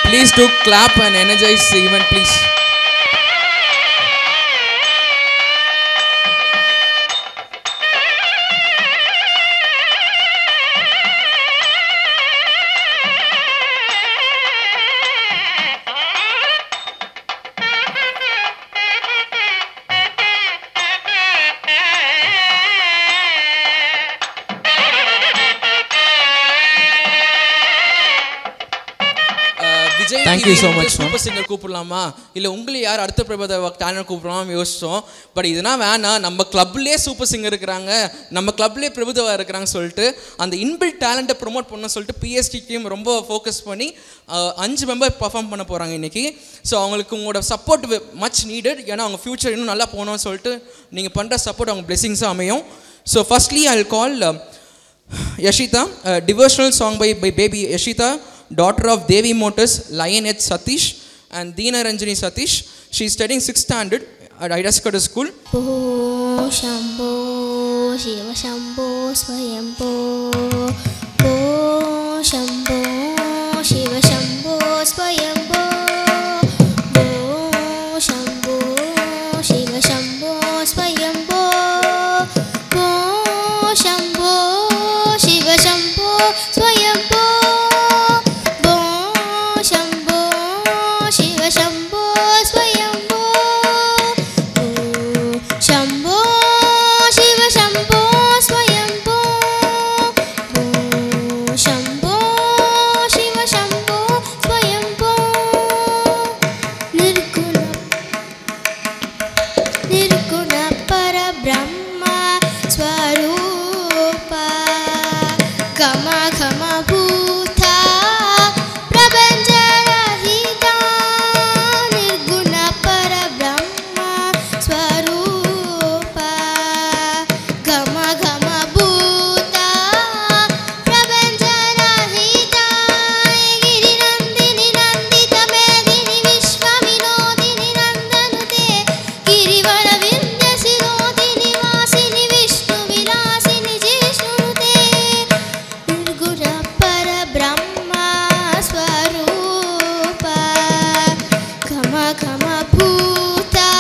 Please do clap and energize the event, please. Ah Vijay Thank you so much, ma'am. Super singer கூப்பிடலாமா இல்லை உங்களை யார் அடுத்த பிரபத talent கூப்பிடலாம் யோசிச்சோம் பட் இதெல்லாம் வேணாம் நம்ம கிளப்லேயே சூப்பர் சிங்கர் இருக்கிறாங்க நம்ம கிளப்லேயே பிரபுதவா இருக்கிறாங்க சொல்லிட்டு அந்த இன்பில் டேலண்ட்டை ப்ரொமோட் பண்ண சொல்லிட்டு பிஎஸ்டி டீம் ரொம்ப ஃபோக்கஸ் பண்ணி அஹ், அஞ்சு மெம்பர் பர்ஃபார்ம் பண்ண போகிறாங்க இன்னைக்கு ஸோ அவங்களுக்கு உங்களோட சப்போர்ட் மச் நீடட் ஏன்னா அவங்க ஃப்யூச்சர் இன்னும் நல்லா போகணும்னு சொல்லிட்டு நீங்கள் பண்ணுற சப்போர்ட் அவங்க பிளெஸிங்ஸாக அமையும் so firstly I call Yashita, a devotional song by, by baby Yashita, daughter of Devi Motors, Lion H. Satish, and Deena Ranjani Satish. She is studying 6th standard at Idaskata School. ओ शम्भो शिव शम्भो स्वयम्भो ओ शम्भो शिव शम्भो स्वयम्भो ओ शम्भो शिव शम्भो स्वयम्भो ओ शम्भो शिव शम्भो स्वयम्भो ओ शम्भो शिव शम्भो स्वयम्भो शम्भो शिव शम्भो स्वयम्भो शम्भो शिव शम्भो स्वयम्भो निर्गुण निर्गुण परब्रह्म स्वरूप घम घम भूता प्रपञ्चरहिता निर्गुण परब्रह्म स्वरूप घम घम भूता प्रपञ्चरहिता गिरिनन्दिनि नन्दितमेदिनि विश्वविनोदिनि नन्दनुते गिरिवरविन्द्यशिरोदिनि वासिनि विष्णुविलासिनि जिष्णुनुते निर्गुण परब्रह्म स्वरूप घम घम भूता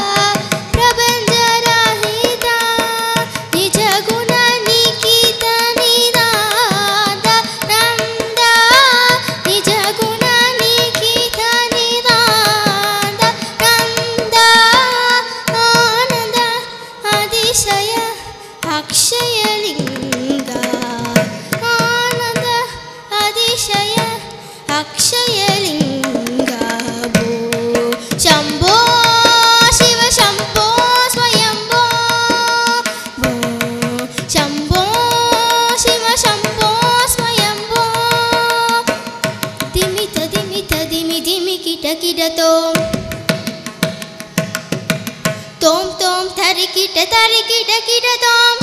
प्रपञ्चरहिता निज गुण निकित निदान्त नन्द निज गुण निकित निदान्त नन्द आनन्द अतिशय अक्षयलिङ्ग आनन्द अतिशय अक्षयलिङ्ग भो शम्भो शिव शम्भो स्वयम्भो भो शम्भो शिव शम्भो स्वयम्भो दिमित दिमित दिमि दिमि किट किटतो तोम तोम थरि किट थरि किट किट तोम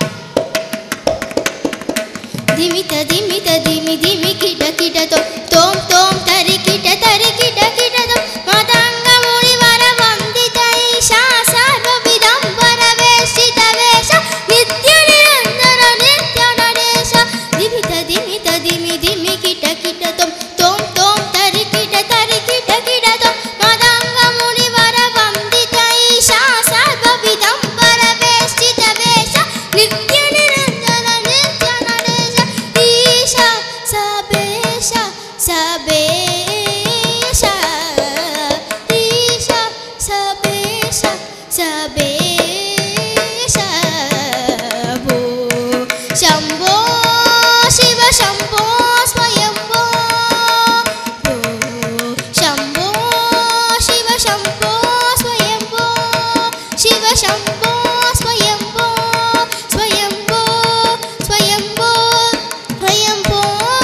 दिमित दिमित दिमि दिमि किट किट तो तोम तोम थरि किट थरि किट किट तो मदङ्ग मुनिवर वन्दित ईशा सर्वविदम्बर वेशित वेश नित्य निरञ्जन नित्य नरेश दिमित दिमित दिमि दिमि किट किट तोम तोम तोम थरि किट थरि किट किट तो मदङ्ग मुनिवर वन्दित ईशा सर्वविदम्बर वेशित वेश नित्य निरञ्जन नित्य नरेश ईशा सबेश सबेश ईशा सबेश सबेश भो शम्भो शिव शम्भो स्वयम्भो भो Shambho Shiva Shambho स्वयम्भो Shiv Shambho स्वयम्भो स्वयम्भो स्वयम्भो स्वयम्भो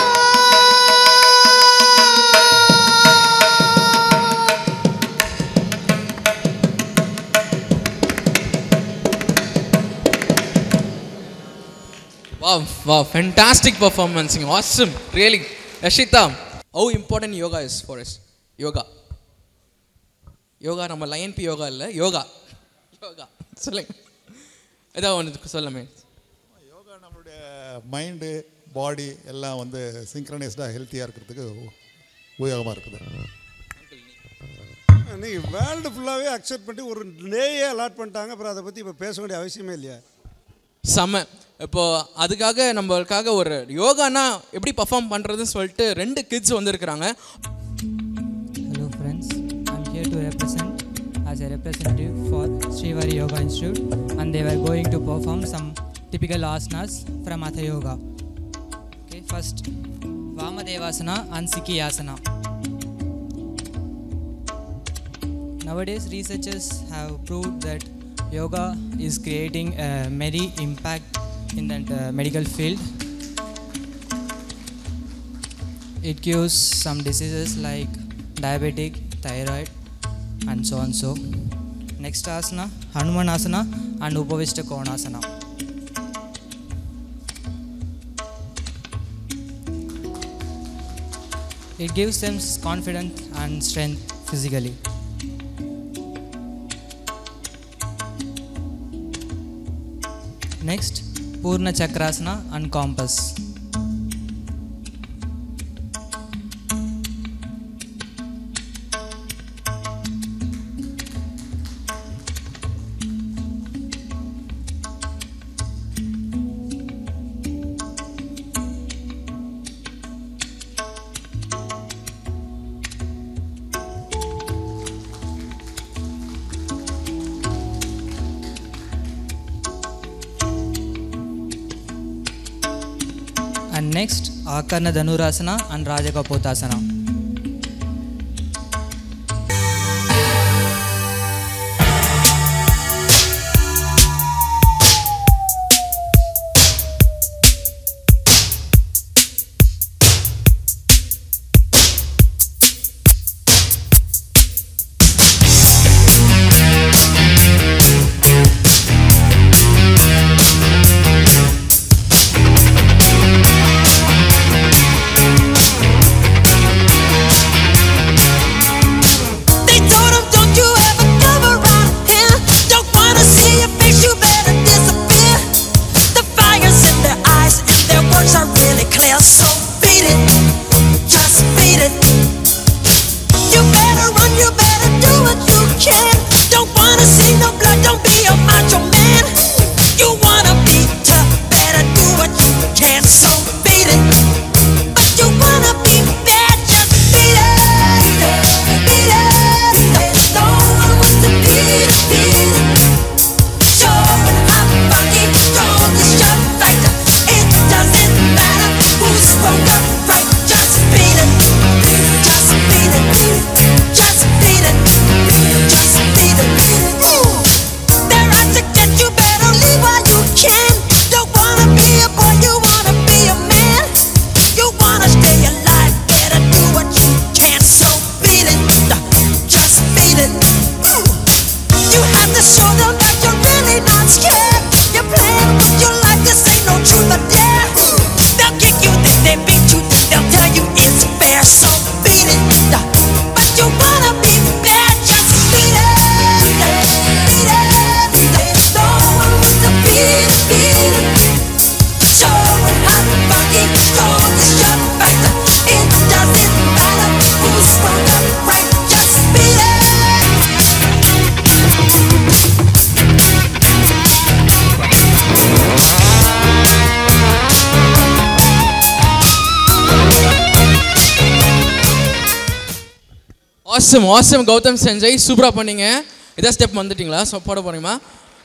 Wow, wow, fantastic performance. Awesome. Really. Yashita, how important yoga is for us? Yoga. Yoga நம்ம லயன் பி யோகா இல்லை யோகா யோகா சொல்லுங்க ஏதாவது ஒன்று சொல்லாமே யோகா நம்மளுடைய மைண்டு பாடி எல்லாம் வந்து சிங்க்ரனைஸ்டாக ஹெல்த்தியாக இருக்கிறதுக்கு உபயோகமாக இருக்குது இன்னைக்கு வேர்ல்டு ஃபுல்லாகவே அக்செப்ட் பண்ணி ஒரு டேயே அலாட் பண்ணிட்டாங்க அப்புறம் அதை பற்றி இப்போ பேச வேண்டிய அவசியமே இல்லையா செம இப்போ அதுக்காக நம்மளுக்காக ஒரு யோகானா எப்படி பர்ஃபார்ம் பண்ணுறதுன்னு சொல்லிட்டு ரெண்டு கிட்ஸ் வந்திருக்கிறாங்க Hello friends, I'm here to represent as a representative for Srivari Yoga Institute and they were going to perform some typical asanas from Hatha Yoga. Okay, first Vamadevasana and Sikhiyasana. Nowadays researchers have proved that yoga is creating a very impact in the uh, medical field it cures some diseases like diabetic thyroid and so on so next asana hanumanasana and upavishta konasana it gives them confidence and strength physically next purna chakrasana and compass and next akarna dhanurasana and rajakapotasana They told him, don't you ever come around here. Don't wanna see your face, you better disappear. The fire's in their eyes and their words are really clear. So beat it, just beat it. You better run, you better do what you can. Don't wanna see no blood, don't be a macho man. You wanna be tough, better do what you can. So beat it. But you wanna be bad, just beat it. Beat it. No one wants to beat it, beat it. Showing how funky, strong is your fighter. It doesn't matter who's wrong or right. Just beat it. Just beat it. Just beat it. Just beat it. Ooh. They're out to get you, better leave while you can. Don't wanna be a boy, you wanna be a man. You wanna stay alive, better do what you can. So beat it, just beat it. Ooh. You have to show them that you're really not scared. You're playing with your life, this ain't no truth or dare. They'll kick you, then they beat you, then they'll tell you it's fair. So beat it, but you wanna be bad, just beat it. Beat it, beat it. No one wants to beat it, beat it. Showing how funky, strong is your fighter. It doesn't matter who's wrong or right, just beat it. Awesome awesome Gautham Sanjay சூப்பராக பண்ணீங்க இதான் step வந்துட்டீங்களா so போட போறீங்களா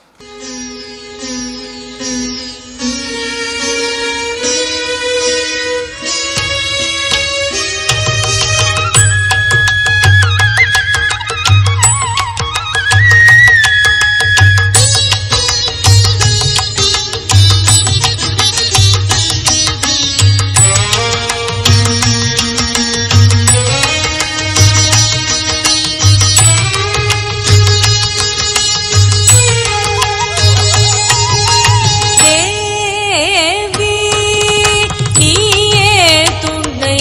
தேவி நீயே துணை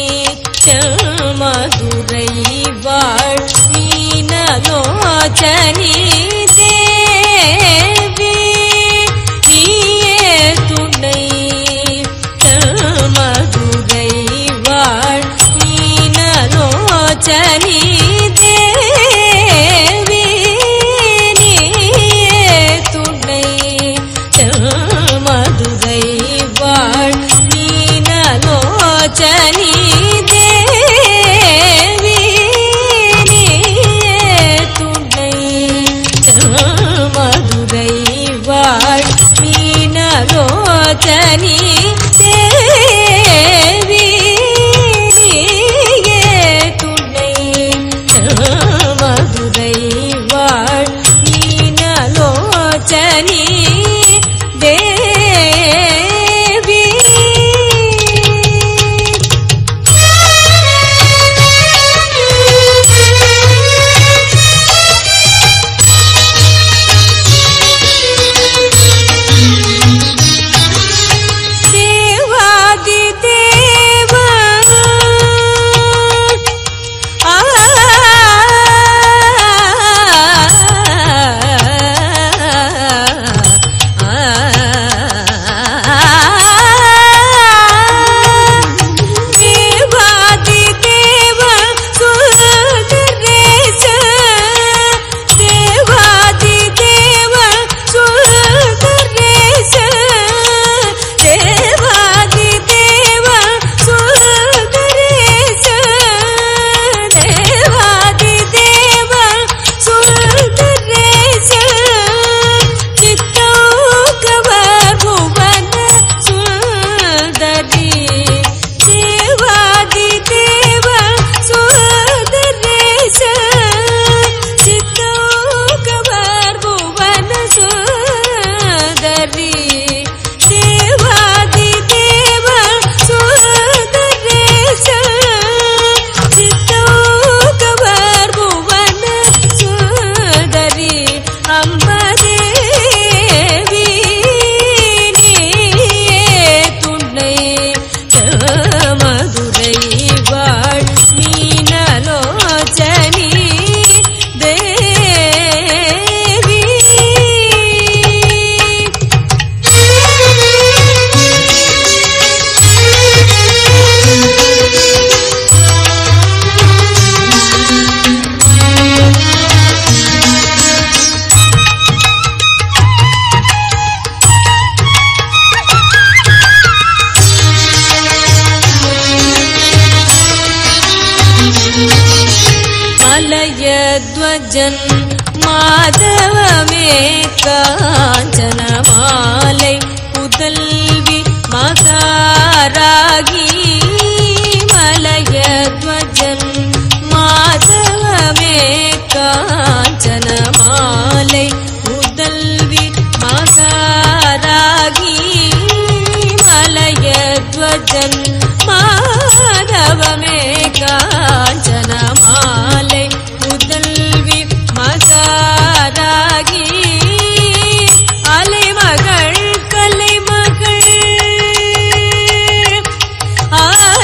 மதுரை வாழ் மீனலோச்சனி தேவி நீயே துணை மதுரை வாழ் மீனலோச்சனி லோச்சனி தேவி நீயே துணை மதுரை வாழ் மீனலோச்சனி தேவி தேவாதி தேவா ஆ தேவாதி தேவா சுந்தரேச தேவாதி தேவா சுந்தரேச தேவாதி தேவா சுந்தரேச தேவாதி தேவா சுந்தரேச சித்தோகவர் புவன சுந்தரி தேவாதி தேவா சுந்தரேச சித்தோகவர் புவன சுந்தரி தேவாதி தேவா சுந்தரேச சித்தோகவர் புவன சுந்தரி அம்பதேவி நீயே துணை மதுரை வாழ் மீனலோச்சனி தேவி மலயத்வஜன் மாதவமே காஞ்சன மாலை புதல்வி மகாராகி மலயத்வஜன் மாதவமே காஞ்சன மாலை புதல்வி மகாராகி மலயத்வஜன் மாதவமே காஞ்சன மாலை புதல்வி மகாராகி அலைமகள் கலைமகள் ஆ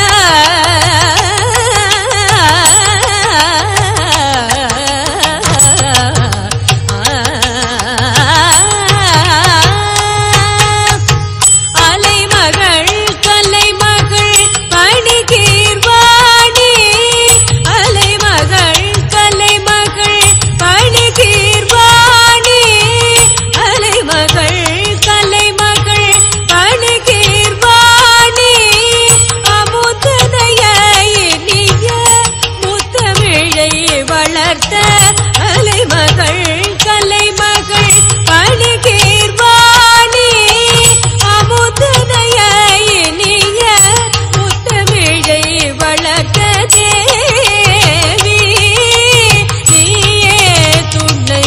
அலைமகள் கலைமகள் பணிகீர்வாணி அலைமகள் கலைமகள் பணிகீர்வாணி அலைமகள் கலைமகள் பணிகீர்வாணி அமுதனைய இனிய முத்தமிழை வளர்த்த அலைமகள் கலைமகள் பணிகீர்வாணி அமுதனைய இனிய முத்தமிழை வளர்த்த தேவி நீயே துணை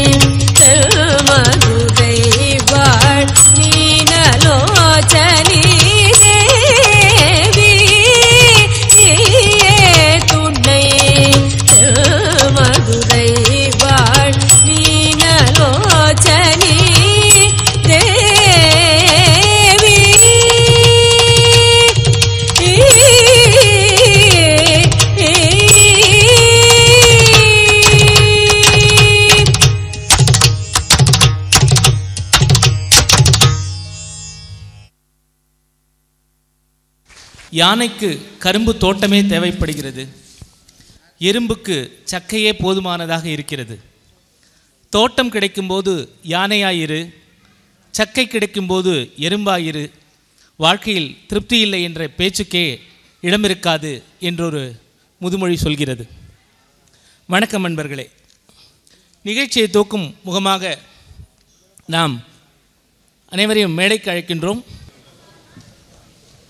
மதுரை வாழ் மீனலோச்சனி தேவி நீயே துணை மதுரை வாழ் மீனலோச்சனி தேவி யானைக்கு கரும்பு தோட்டமே தேவைப்படுகிறது எறும்புக்கு சக்கையே போதுமானதாக இருக்கிறது தோட்டம் கிடைக்கும்போது யானையாயிரு சக்கை கிடைக்கும்போது எறும்பாயிரு வாழ்க்கையில் திருப்தி இல்லை என்ற பேச்சுக்கே இடமிருக்காது என்றொரு முதுமொழி சொல்கிறது வணக்கம் நண்பர்களே நிகழ்ச்சியை தூக்கும் முகமாக நாம் அனைவரையும் மேடைக்கு அழைக்கின்றோம்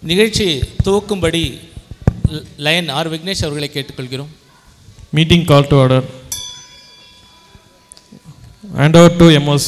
நிகழ்ச்சி துவக்கும்படி ல- லயன் ஆர் விக்னேஷ் அவர்களை கேட்டுக்கொள்கிறோம் Meeting call to order. Hand over to MOC.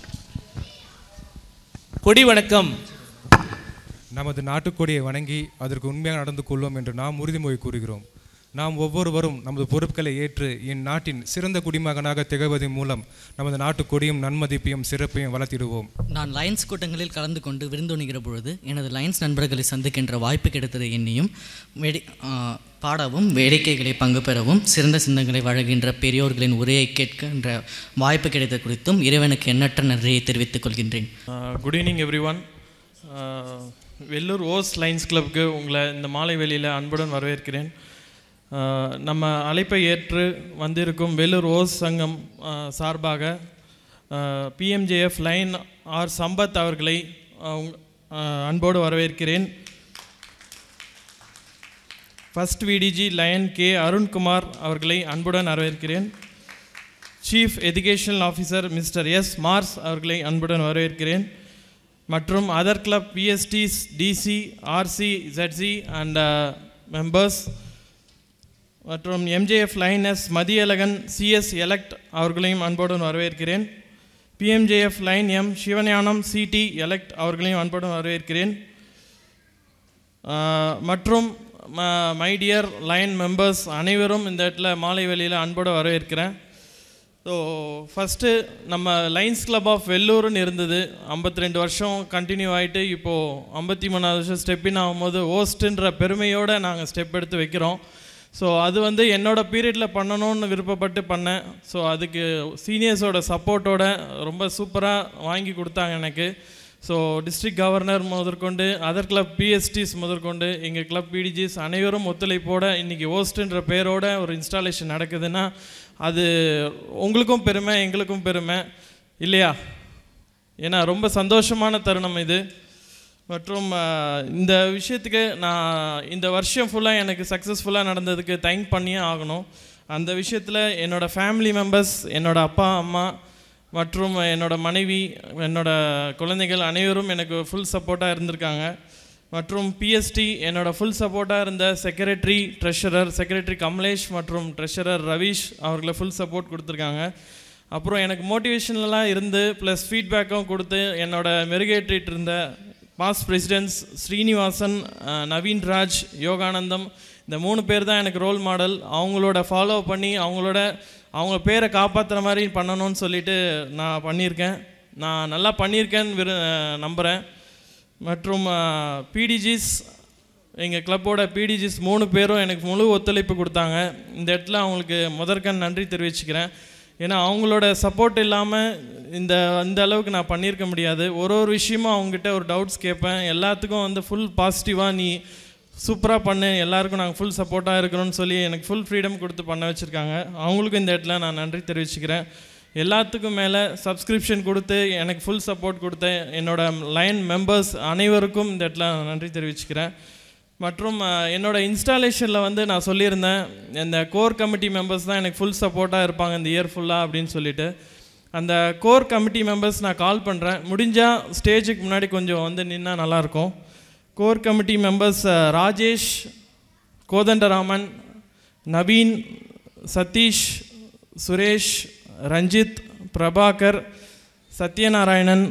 கொடி வணக்கம் நமது நாட்டுக்கொடியை வணங்கி அதற்கு உண்மையாக நடந்து கொள்வோம் என்று நாம் உறுதிமொழி கூறுகிறோம் நாம் ஒவ்வொருவரும் நமது பொறுப்புகளை ஏற்று இந்நாட்டின் சிறந்த குடிமகனாக திகழ்வதன் மூலம் நமது நாட்டுக்கொடியும் நன்மதிப்பையும் சிறப்பையும் வளர்த்திடுவோம் நான் லயன்ஸ் கூட்டங்களில் கலந்து கொண்டு விருந்தோணுகிற பொழுது எனது லயன்ஸ் நண்பர்களை சந்திக்கின்ற வாய்ப்பு கிடைத்தது எண்ணியும் வேடி ஆ, பாடவும் வேடிக்கைகளை பங்கு பெறவும் சிறந்த சிந்தங்களை வழங்குகின்ற பெரியோர்களின் உரையை கேட்கின்ற வாய்ப்பு கிடைத்தது குறித்தும் இறைவனுக்கு எண்ணற்ற நன்றியை தெரிவித்துக் கொள்கின்றேன் Uh, good evening everyone. Uh, Vellur ஓஸ் லைன்ஸ் கிளப்புக்கு உங்களை இந்த மாலை வேளையில் அன்புடன் வரவேற்கிறேன் Uh, நம்ம அழைப்பை ஏற்று வந்திருக்கும் வெள்ளூர் ஓஸ் சங்கம் uh, சார்பாக பிஎம்ஜேஎஃப் லைன் ஆர் சம்பத் அவர்களை uh, உங்க- uh, அன்போடு வரவேற்கிறேன் first VDG lion K Arunkumar அவர்களை அன்புடன் வரவேற்கிறேன் chief educational officer mister S Mars அவர்களை அன்புடன் வரவேற்கிறேன் மற்றும் other club PSTs DC RC ZC and members மற்றும் MJF lion S Mathiyazhagan CS elect அவர்களையும் அன்புடன் வரவேற்கிறேன் PMJF lion M Sivagnanam CT elect அவர்களையும் அன்புடன் வரவேற்கிறேன் ஆஹ் மற்றும் மை டியர் லைன் மெம்பர்ஸ் அனைவரும் இந்த இடத்துல மாலை வேளையில் அன்போடு வரவேற்கிறேன் ஸோ ஃபஸ்ட்டு நம்ம லைன்ஸ் கிளப் ஆஃப் வெள்ளூர்னு இருந்தது 52 ரெண்டு வருஷம் கண்டினியூ ஆகிட்டு இப்போது ஐம்பத்தி மூணாவது வருஷம் ஸ்டெப் இன் ஆகும்போது ஹோஸ்ட்டுன்ற பெருமையோடு நாங்கள் ஸ்டெப் எடுத்து வைக்கிறோம் ஸோ அது வந்து என்னோட பீரியடில் பண்ணணும்னு விருப்பப்பட்டு பண்ணேன் ஸோ அதுக்கு சீனியர்ஸோட சப்போர்ட்டோட ரொம்ப சூப்பராக வாங்கி கொடுத்தாங்க எனக்கு ஸோ டிஸ்ட்ரிக்ட் கவர்னர் முதற்கொண்டு அதர் கிளப் பிஎஸ்டிஸ் முதற்கொண்டு எங்கள் கிளப் பிடிஜிஸ் அனைவரும் ஒத்துழைப்போட இன்றைக்கி ஹோஸ்ட்டுன்ற பேரோட ஒரு இன்ஸ்டாலேஷன் நடக்குதுன்னா அது உங்களுக்கும் பெருமை எங்களுக்கும் பெருமை இல்லையா ஏன்னா ரொம்ப சந்தோஷமான தருணம் இது மற்றும் அஹ், இந்த விஷயத்துக்கு நான் இந்த வருஷம் ஃபுல்லாக எனக்கு சக்ஸஸ்ஃபுல்லாக நடந்ததுக்கு தேங்க் பண்ணியே ஆகணும் அந்த விஷயத்தில் என்னோடய ஃபேமிலி மெம்பர்ஸ் என்னோட அப்பா அம்மா மற்றும் என்னோட மனைவி என்னோட குழந்தைகள் அனைவரும் எனக்கு ஃபுல் சப்போர்ட்டாக இருந்திருக்காங்க மற்றும் பிஎஸ்டி என்னோட ஃபுல் சப்போர்ட்டாக இருந்த செக்ரட்டரி ட்ரெஷரர் செக்ரட்டரி கமலேஷ் மற்றும் ட்ரெஷரர் ரவீஷ் அவர்களை ஃபுல் சப்போர்ட் கொடுத்துருக்காங்க அப்புறம் எனக்கு மோட்டிவேஷனலாக இருந்து ப்ளஸ் ஃபீட்பேக்கும் கொடுத்து என்னோட மெருகேற்றிட்டு இருந்த past presidents Srinivasan ah, Naveen Raj Yoganandam இந்த மூணு பேர் தான் எனக்கு ரோல் மாடல் அவங்களோட ஃபாலோ பண்ணி அவங்களோட அவங்க பேரை காப்பாற்றுற மாதிரி பண்ணணும்னு சொல்லிட்டு நான் பண்ணியிருக்கேன் நான் நல்லா பண்ணியிருக்கேன்னு விரு நம்புகிறேன் மற்றும் பிடிஜிஸ் எங்கள் கிளப்போட பிடிஜிஸ் மூணு பேரும் எனக்கு முழு ஒத்துழைப்பு கொடுத்தாங்க இந்த இடத்துல அவங்களுக்கு முதற்கண் நன்றி தெரிவிச்சுக்கிறேன் ஏன்னா அவங்களோட சப்போர்ட் இல்லாமல் இந்த இந்த அளவுக்கு நான் பண்ணியிருக்க முடியாது ஒரு ஒரு விஷயமும் அவங்ககிட்ட ஒரு டவுட்ஸ் கேட்பேன் எல்லாத்துக்கும் வந்து ஃபுல் பாசிட்டிவாக நீ சூப்பராக பண்ணு எல்லாருக்கும் நாங்கள் ஃபுல் சப்போர்ட்டாக இருக்கிறோம்னு சொல்லி எனக்கு ஃபுல் ஃப்ரீடம் கொடுத்து பண்ண வச்சுருக்காங்க அவங்களுக்கும் இந்த இடத்துல நான் நன்றி தெரிவிச்சுக்கிறேன் எல்லாத்துக்கும் மேலே சப்ஸ்கிரிப்ஷன் கொடுத்து எனக்கு ஃபுல் சப்போர்ட் கொடுத்த என்னோட லைன் மெம்பர்ஸ் அனைவருக்கும் இந்த இடத்துல நான் நன்றி தெரிவிச்சுக்கிறேன் மற்றும் அஹ், என்னோட இன்ஸ்டாலேஷனில் வந்து நான் சொல்லியிருந்தேன் இந்த கோர் கமிட்டி மெம்பர்ஸ் தான் எனக்கு ஃபுல் சப்போர்ட்டாக இருப்பாங்க இந்த இயர் ஃபுல்லாக அப்படின்னு சொல்லிட்டு அந்த கோர் கமிட்டி மெம்பர்ஸ் நான் கால் பண்ணுறேன் முடிஞ்சால் ஸ்டேஜுக்கு முன்னாடி கொஞ்சம் வந்து நின்னா நல்லாயிருக்கும் core committee members Rajesh Kothandaraman Naveen Sathish Suresh Ranjith Prabhakar Sathyanarayanan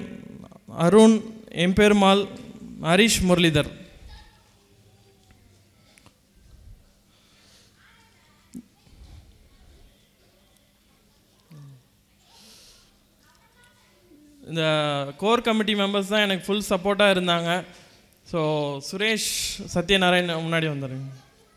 Arun Emperumal Harish Muralidhar இந்த கோர் கமிட்டி மெம்பர்ஸ் தான் எனக்கு ஃபுல் சப்போர்ட்டாக இருந்தாங்க ஸோ சுரேஷ் சத்யநாராயண் முன்னாடி வந்துடுங்க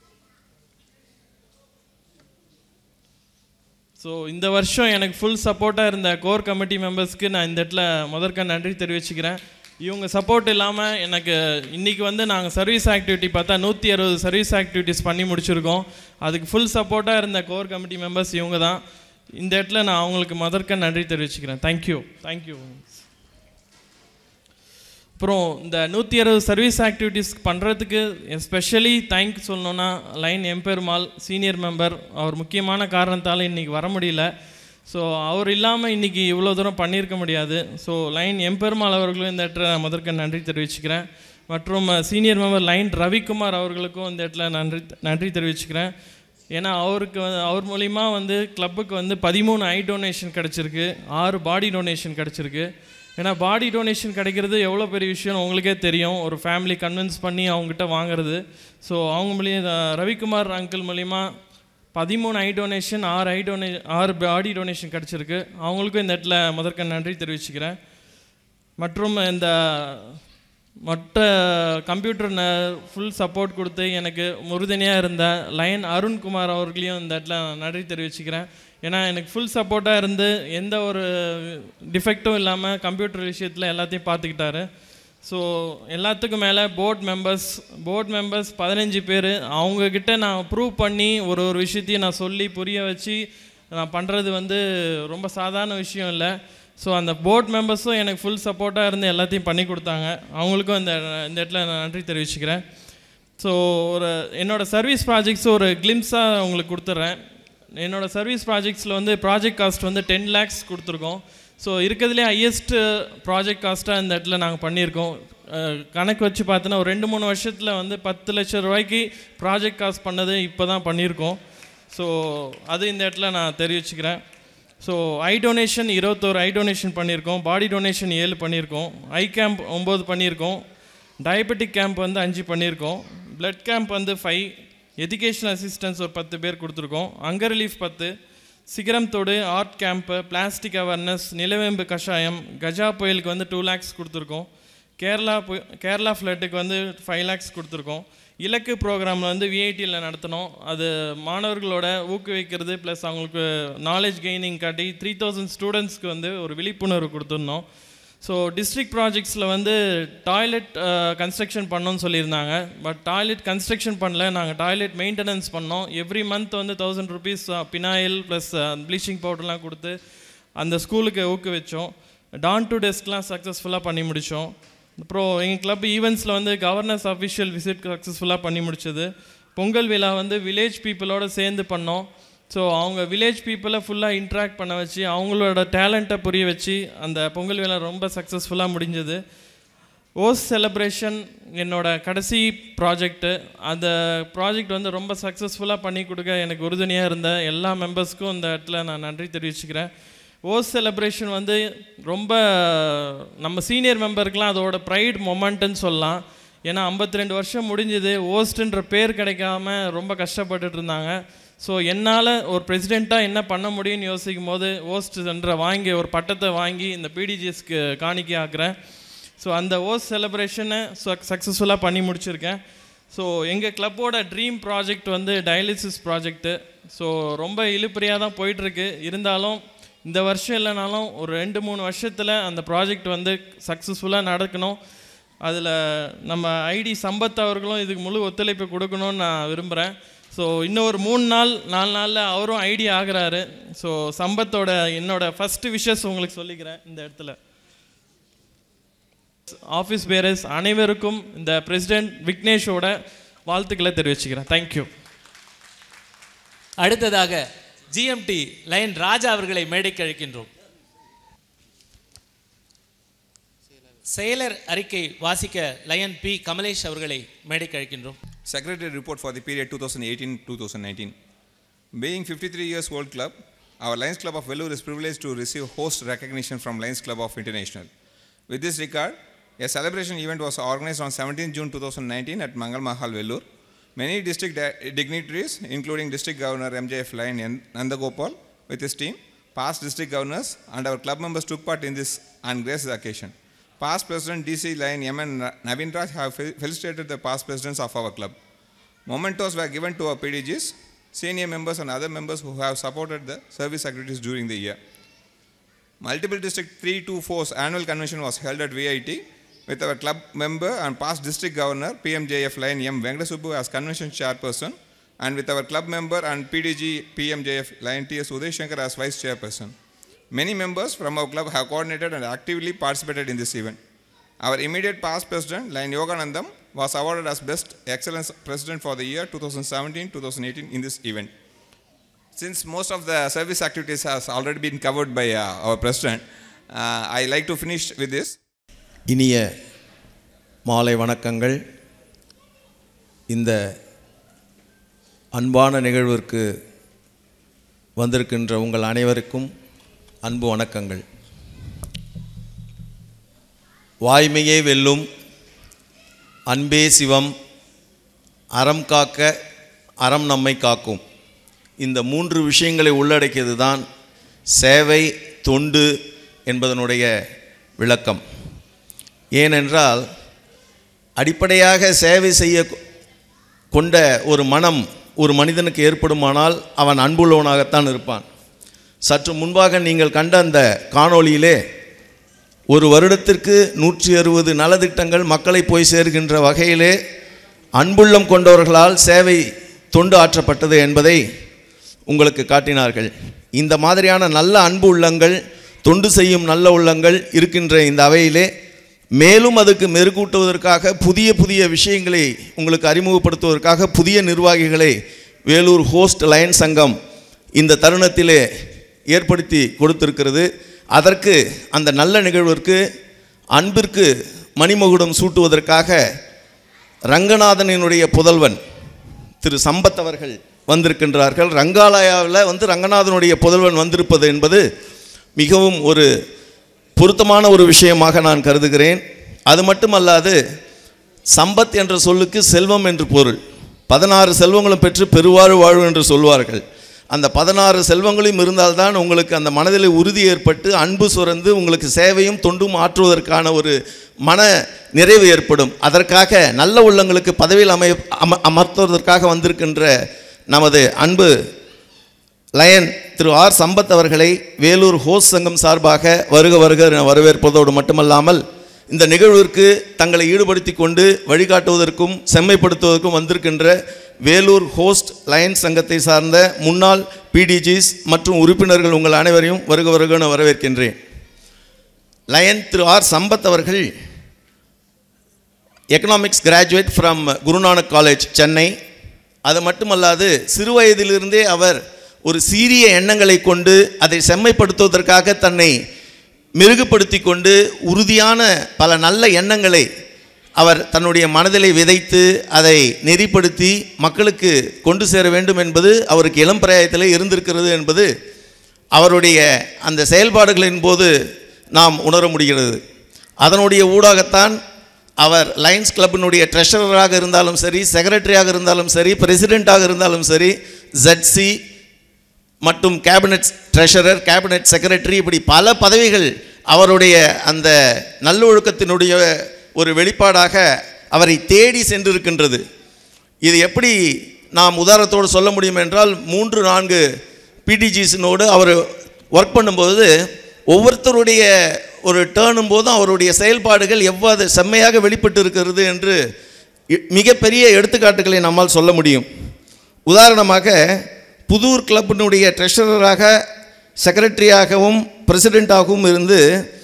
ஸோ இந்த வருஷம் எனக்கு ஃபுல் சப்போர்ட்டாக இருந்த கோர் கமிட்டி மெம்பர்ஸ்க்கு நான் இந்த இடத்துல முதற்க நன்றி தெரிவிச்சுக்கிறேன் இவங்க சப்போர்ட் இல்லாமல் எனக்கு இன்றைக்கி வந்து நாங்கள் சர்வீஸ் ஆக்டிவிட்டி பார்த்தா நூற்றி அறுபது சர்வீஸ் ஆக்டிவிட்டீஸ் பண்ணி முடிச்சிருக்கோம் அதுக்கு ஃபுல் சப்போர்ட்டாக இருந்த கோர் கமிட்டி மெம்பர்ஸ் இவங்க தான் இந்த இடத்துல நான் அவங்களுக்கு முதற்க நன்றி தெரிவிச்சுக்கிறேன் தேங்க்யூ தேங்க்யூ அப்புறம் இந்த நூற்றி அறுபது சர்வீஸ் ஆக்டிவிட்டீஸ் பண்ணுறதுக்கு எஸ்பெஷலி தேங்க் சொல்லணுன்னா லைன் எம்பெருமாள் சீனியர் மெம்பர் அவர் முக்கியமான காரணத்தால் இன்றைக்கி வர முடியல ஸோ அவர் இல்லாமல் இன்றைக்கி இவ்வளோ தூரம் பண்ணியிருக்க முடியாது ஸோ லைன் எம்பெருமாள் அவர்களும் இந்த இடத்துல நான் முதற்க நன்றி தெரிவிச்சுக்கிறேன் மற்றும் சீனியர் மெம்பர் லைன் ரவிக்குமார் அவர்களுக்கும் இந்த இடத்துல நன்றி நன்றி தெரிவிச்சுக்கிறேன் ஏன்னா அவருக்கு வந்து அவர் மூலிமா வந்து கிளப்புக்கு வந்து பதிமூணு ஐ டொனேஷன் கிடச்சிருக்கு ஆறு பாடி டொனேஷன் கிடச்சிருக்கு ஏன்னா பாடி டொனேஷன் கிடைக்கிறது எவ்வளோ பெரிய விஷயம் உங்களுக்கே தெரியும் ஒரு ஃபேமிலி கன்வின்ஸ் பண்ணி அவங்ககிட்ட வாங்குறது ஸோ அவங்க மூலியம் ரவிக்குமார் அங்கிள் மூலிமா பதிமூணு ஐ டொனேஷன் ஆறு ஐ டொனே ஆறு பாடி டொனேஷன் கிடச்சிருக்கு அவங்களுக்கும் இந்த இடத்துல முதற்க நன்றி தெரிவிச்சுக்கிறேன் மற்றும் இந்த மற்ற கம்ப்யூட்டர் ஃபுல் சப்போர்ட் கொடுத்து எனக்கு உறுதுணையாக இருந்த லயன் அருண்குமார் அவர்களையும் இந்த இடத்துல நான் நன்றி தெரிவிச்சுக்கிறேன் ஏன்னா எனக்கு ஃபுல் சப்போர்ட்டாக இருந்து எந்த ஒரு டிஃபெக்ட்டும் இல்லாமல் கம்ப்யூட்டர் விஷயத்தில் எல்லாத்தையும் பார்த்துக்கிட்டாரு ஸோ எல்லாத்துக்கும் மேலே போர்ட் மெம்பர்ஸ் போர்ட் மெம்பர்ஸ் பதினஞ்சு பேர் அவங்கக்கிட்ட நான் ப்ரூவ் பண்ணி ஒரு ஒரு விஷயத்தையும் நான் சொல்லி புரிய வச்சு நான் பண்ணுறது வந்து ரொம்ப சாதாரண விஷயம் இல்லை ஸோ அந்த போர்ட் மெம்பர்ஸும் எனக்கு ஃபுல் சப்போர்ட்டாக இருந்து எல்லாத்தையும் பண்ணி கொடுத்தாங்க அவங்களுக்கும் இந்த இந்த இடத்துல நான் நன்றி தெரிவிச்சுக்கிறேன் ஸோ ஒரு என்னோடய சர்வீஸ் ப்ராஜெக்ட்ஸ் ஒரு கிளிம்ஸாக உங்களுக்கு கொடுத்துட்றேன் என்னோடய சர்வீஸ் ப்ராஜெக்ட்ஸில் வந்து ப்ராஜெக்ட் காஸ்ட் வந்து டென் லேக்ஸ் கொடுத்துருக்கோம் ஸோ இருக்கிறதுலே ஹையஸ்ட் ப்ராஜெக்ட் காஸ்ட்டாக இந்த இடத்துல நாங்கள் பண்ணியிருக்கோம் அஹ், கணக்கு வச்சு பார்த்தோன்னா ஒரு ரெண்டு மூணு வருஷத்தில் வந்து பத்து லட்சம் ரூபாய்க்கு ப்ராஜெக்ட் காஸ்ட் பண்ணது இப்போ தான் பண்ணியிருக்கோம் ஸோ அது இந்த இடத்துல நான் தெரிவிச்சுக்கிறேன் ஸோ ஐ டொனேஷன் இருபத்தோரு ஐ டொனேஷன் பண்ணியிருக்கோம் பாடி டொனேஷன் ஏழு பண்ணியிருக்கோம் ஐ கேம்ப் ஒம்பது பண்ணியிருக்கோம் டயபெட்டிக் கேம்ப் வந்து அஞ்சு பண்ணியிருக்கோம் பிளட் கேம்ப் வந்து ஃபைவ் எஜுகேஷன் அசிஸ்டன்ஸ் ஒரு பத்து பேர் கொடுத்துருக்கோம் அங்கர் ரிலீஃப் பத்து சிகரம் தோடு ஆர்ட் கேம்ப்பு பிளாஸ்டிக் அவேர்னஸ் நிலவேம்பு கஷாயம் கஜா புயலுக்கு வந்து டூ லேக்ஸ் கொடுத்துருக்கோம் கேரளா பு- கேரளா ஃப்ளட்டுக்கு வந்து ஃபைவ் லேக்ஸ் கொடுத்துருக்கோம் இலக்கு ப்ரோக்ராமில் வந்து விஐடியில் நடத்தினோம் அது மாணவர்களோட ஊக்குவிக்கிறது ப்ளஸ் அவங்களுக்கு நாலேஜ் கெய்னிங் காட்டி த்ரீ தௌசண்ட் ஸ்டூடெண்ட்ஸ்க்கு வந்து ஒரு விழிப்புணர்வு கொடுத்துருந்தோம் ஸோ டிஸ்ட்ரிக்ட் ப்ராஜெக்ட்ஸில் வந்து டாய்லெட் கன்ஸ்ட்ரக்ஷன் பண்ணோன்னு சொல்லியிருந்தாங்க பட் டாய்லெட் கன்ஸ்ட்ரக்ஷன் பண்ணல நாங்கள் டாய்லெட் மெயின்டெனன்ஸ் பண்ணோம் எவ்ரி மந்த் வந்து thousand rupees phenyl plus bleaching பவுடர்லாம் கொடுத்து அந்த ஸ்கூலுக்கு ஊக்குவிச்சோம் டான் டு டெஸ்க்லாம் சக்ஸஸ்ஃபுல்லாக பண்ணி முடித்தோம் அப்புறம் எங்கள் கிளப் ஈவெண்ட்ஸில் வந்து கவர்னர்ஸ் அஃபிஷியல் விசிட் சக்ஸஸ்ஃபுல்லாக பண்ணி முடிச்சது பொங்கல் விழா வந்து வில்லேஜ் பீப்புளோட சேர்ந்து பண்ணோம் ஸோ அவங்க வில்லேஜ் பீப்புளை ஃபுல்லாக இன்ட்ராக்ட் பண்ண வச்சு அவங்களோட டேலண்ட்டை புரிய வச்சு அந்த பொங்கல் விழா ரொம்ப சக்ஸஸ்ஃபுல்லாக முடிஞ்சது ஓஸ் செலிப்ரேஷன் என்னோட கடைசி ப்ராஜெக்ட்டு அந்த ப்ராஜெக்ட் வந்து ரொம்ப சக்ஸஸ்ஃபுல்லாக பண்ணி கொடுக்க எனக்கு உறுதுணையாக இருந்த எல்லா மெம்பர்ஸ்க்கும் இந்த இடத்துல நான் நன்றி தெரிவிச்சுக்கிறேன் ஓஸ் செலிப்ரேஷன் வந்து ரொம்ப நம்ம சீனியர் மெம்பருக்குலாம் அதோட ப்ரைட் மொமெண்ட்டுன்னு சொல்லலாம் ஏன்னா 52 வருஷம் முடிஞ்சது ஓஸ்ட்ன்ற பேர் கிடைக்காம ரொம்ப கஷ்டப்பட்டுட்டு இருந்தாங்க ஸோ என்னால் ஒரு பிரசிடெண்ட்டாக என்ன பண்ண முடியும்னு யோசிக்கும் போது ஓஸ்ட் என்ற வாங்கி ஒரு பட்டத்தை வாங்கி இந்த பிடிஜிஎஸ்க்கு காணிக்கை ஆக்குறேன் ஸோ அந்த ஓஸ் செலிப்ரேஷனை சக்ஸஸ்ஃபுல்லாக பண்ணி முடிச்சிருக்கேன் ஸோ எங்கள் கிளப்போட ட்ரீம் ப்ராஜெக்ட் வந்து டயாலிசிஸ் ப்ராஜெக்ட்டு ஸோ ரொம்ப இழுப்பறியாக தான் போயிட்டுருக்கு இருந்தாலும் இந்த வருஷம் இல்லைனாலும் ஒரு ரெண்டு மூணு வருஷத்தில் அந்த ப்ராஜெக்ட் வந்து சக்ஸஸ்ஃபுல்லாக நடக்கணும் அதில் நம்ம ஐடி சம்பத் அவர்களும் இதுக்கு முழு ஒத்துழைப்பு கொடுக்கணும்னு நான் விரும்புகிறேன் ஸோ இன்னும் ஒரு மூணு நாள் நாலு நாளில் அவரும் ஐடி ஆகுறாரு ஸோ சம்பத்தோட என்னோட ஃபஸ்ட்டு விஷஸ் உங்களுக்கு சொல்லிக்கிறேன் இந்த இடத்துல ஆஃபீஸ் பேரர்ஸ் அனைவருக்கும் இந்த பிரசிடென்ட் விக்னேஷோட வாழ்த்துக்களை தெரிவிச்சுக்கிறேன் தேங்க்யூ அடுத்ததாக ஜிஎம்டி லயன் ராஜா அவர்களை மேடைக்கு அழைக்கின்றோம் செயலர் அறிக்கை வாசிக்க லயன் பி கமலேஷ் அவர்களை மேடைக்கு அழைக்கின்றோம் Secretary report for the period 2018-2019. Being 53 years old club, our Lions Club of Vellore is privileged to receive host recognition from Lions Club of International. With this regard, a celebration event was organized on 17 June 2019 at Mangal Mahal, Vellore. Many district di- dignitaries, including District Governor MJF Lion N- Nandagopal with his team, past district governors, and our club members took part in this and graced the occasion. Past President DC Lion Yemen Navin Raj have fel- felicitated the past presidents of our club. Mementos were given to our PDGs, senior members and other members who have supported the service activities during the year. Multiple District 324's annual convention was held at VIT with our club member and past district governor PMJF Lion M. Venkatasubu as convention chairperson and with our club member and PDG PMJF Lion T.S. Uday Shankar as vice chairperson. Many members from our club have coordinated and actively participated in this event. Our immediate past president, Lion Yoganandam, was awarded as Best Excellence President for the year 2017-2018 in this event. Since most of the service activities has already been covered by uh, our president, uh, I like to finish with this. இனிய மாலை வணக்கங்கள் இந்த அன்பான நிகழ்விற்கு வந்திருக்கின்ற உங்கள் அனைவருக்கும் அன்பு வணக்கங்கள் வாய்மையே வெல்லும் அன்பே சிவம் அறம் காக்க அறம் நம்மை காக்கும் இந்த மூன்று விஷயங்களை உள்ளடக்கியது தான் சேவை தொண்டு என்பதனுடைய விளக்கம் ஏனென்றால் அடிப்படையாக சேவை செய்ய கொண்ட ஒரு மனம் ஒரு மனிதனுக்கு ஏற்படுமானால் அவன் அன்புள்ளவனாகத்தான் இருப்பான் சற்று முன்பாக நீங்கள் கண்ட அந்த காணொளியிலே ஒரு வருடத்திற்கு நூற்றி அறுபது நலத்திட்டங்கள் மக்களை போய் சேர்கின்ற வகையிலே அன்புள்ளம் கொண்டவர்களால் சேவை தொண்டு ஆற்றப்பட்டது என்பதை உங்களுக்கு காட்டினார்கள் இந்த மாதிரியான நல்ல அன்பு உள்ளங்கள் தொண்டு செய்யும் நல்ல உள்ளங்கள் இருக்கின்ற இந்த அவையிலே மேலும் அதுக்கு மெருகூட்டுவதற்காக புதிய புதிய விஷயங்களை உங்களுக்கு அறிமுகப்படுத்துவதற்காக புதிய நிர்வாகிகளை வேலூர் ஹோஸ்ட் லயன் சங்கம் இந்த தருணத்திலே ஏற்படுத்தி கொடுத்திருக்கிறது அதற்கு அந்த நல்ல நிகழ்விற்கு அன்பிற்கு மணிமகுடம் சூட்டுவதற்காக ரங்கநாதனினுடைய புதல்வன் திரு சம்பத் அவர்கள் வந்திருக்கின்றார்கள் ரங்காலயாவில் வந்து ரங்கநாதனுடைய புதல்வன் வந்திருப்பது என்பது மிகவும் ஒரு பொருத்தமான ஒரு விஷயமாக நான் கருதுகிறேன் அது மட்டுமல்லாது சம்பத் என்ற சொல்லுக்கு செல்வம் என்று பொருள் பதினாறு செல்வங்களும் பெற்று பெருவாழ் வாழ்வு என்று சொல்வார்கள் அந்த பதினாறு செல்வங்களும் இருந்தால்தான் உங்களுக்கு அந்த மனதில் உறுதி ஏற்பட்டு அன்பு சுரந்து உங்களுக்கு சேவையும் தொண்டும் ஆற்றுவதற்கான ஒரு மன நிறைவு ஏற்படும் அதற்காக நல்ல உள்ளங்களுக்கு பதவியில் அமை அம அமர்த்துவதற்காக வந்திருக்கின்ற நமது அன்பு லயன் திரு ஆர் சம்பத் அவர்களை வேலூர் ஹோஸ் சங்கம் சார்பாக வருக வருக என வரவேற்பதோடு மட்டுமல்லாமல் இந்த நிகழ்விற்கு தங்களை ஈடுபடுத்தி கொண்டு வழிகாட்டுவதற்கும் செம்மைப்படுத்துவதற்கும் வந்திருக்கின்ற வேலூர் ஹோஸ்ட் லயன் சங்கத்தை சார்ந்த முன்னாள் பிடிஜிஸ் மற்றும் உறுப்பினர்கள் உங்கள் அனைவரையும் வருக வருக என வரவேற்கின்றேன் லயன் திரு ஆர் சம்பத் அவர்கள் economics graduate from Guru Nanak college Chennai அது மட்டுமல்லாது சிறு வயதிலிருந்தே அவர் ஒரு சீரிய எண்ணங்களை கொண்டு அதை செம்மைப்படுத்துவதற்காக தன்னை மெருகுபடுத்தி கொண்டு உறுதியான பல நல்ல எண்ணங்களை அவர் தன்னுடைய மனதிலே விதைத்து அதை நெறிப்படுத்தி மக்களுக்கு கொண்டு சேர வேண்டும் என்பது அவருக்கு இளம் பிராயத்தில் இருந்திருக்கிறது என்பது அவருடைய அந்த செயல்பாடுகளின் போது நாம் உணர முடிகிறது அதனுடைய ஊடாகத்தான் அவர் லயன்ஸ் கிளப்பினுடைய ட்ரெஷரராக இருந்தாலும் சரி செக்ரட்டரியாக இருந்தாலும் சரி பிரசிடெண்ட்டாக இருந்தாலும் சரி ஜட்சி மற்றும் கேபினட் ட்ரெஷரர் கேபினட் செக்ரட்டரி இப்படி பல பதவிகள் அவருடைய அந்த நல்லொழுக்கத்தினுடைய ஒரு வெளிப்பாடாக அவரை தேடி சென்றிருக்கின்றது இது எப்படி நாம் உதாரணத்தோடு சொல்ல முடியும் என்றால் மூன்று நான்கு பிடிஜிஸினோடு அவர் ஒர்க் பண்ணும்போது ஒவ்வொருத்தருடைய ஒரு டேர்னும் போதும் அவருடைய செயல்பாடுகள் எவ்வாறு செம்மையாக வெளிப்பட்டு இருக்கிறது என்று இ- மிகப்பெரிய எடுத்துக்காட்டுகளை நம்மால் சொல்ல முடியும் உதாரணமாக புதூர் கிளப்பினுடைய ட்ரெஷரராக செக்ரட்டரியாகவும் பிரசிடெண்ட்டாகவும் இருந்து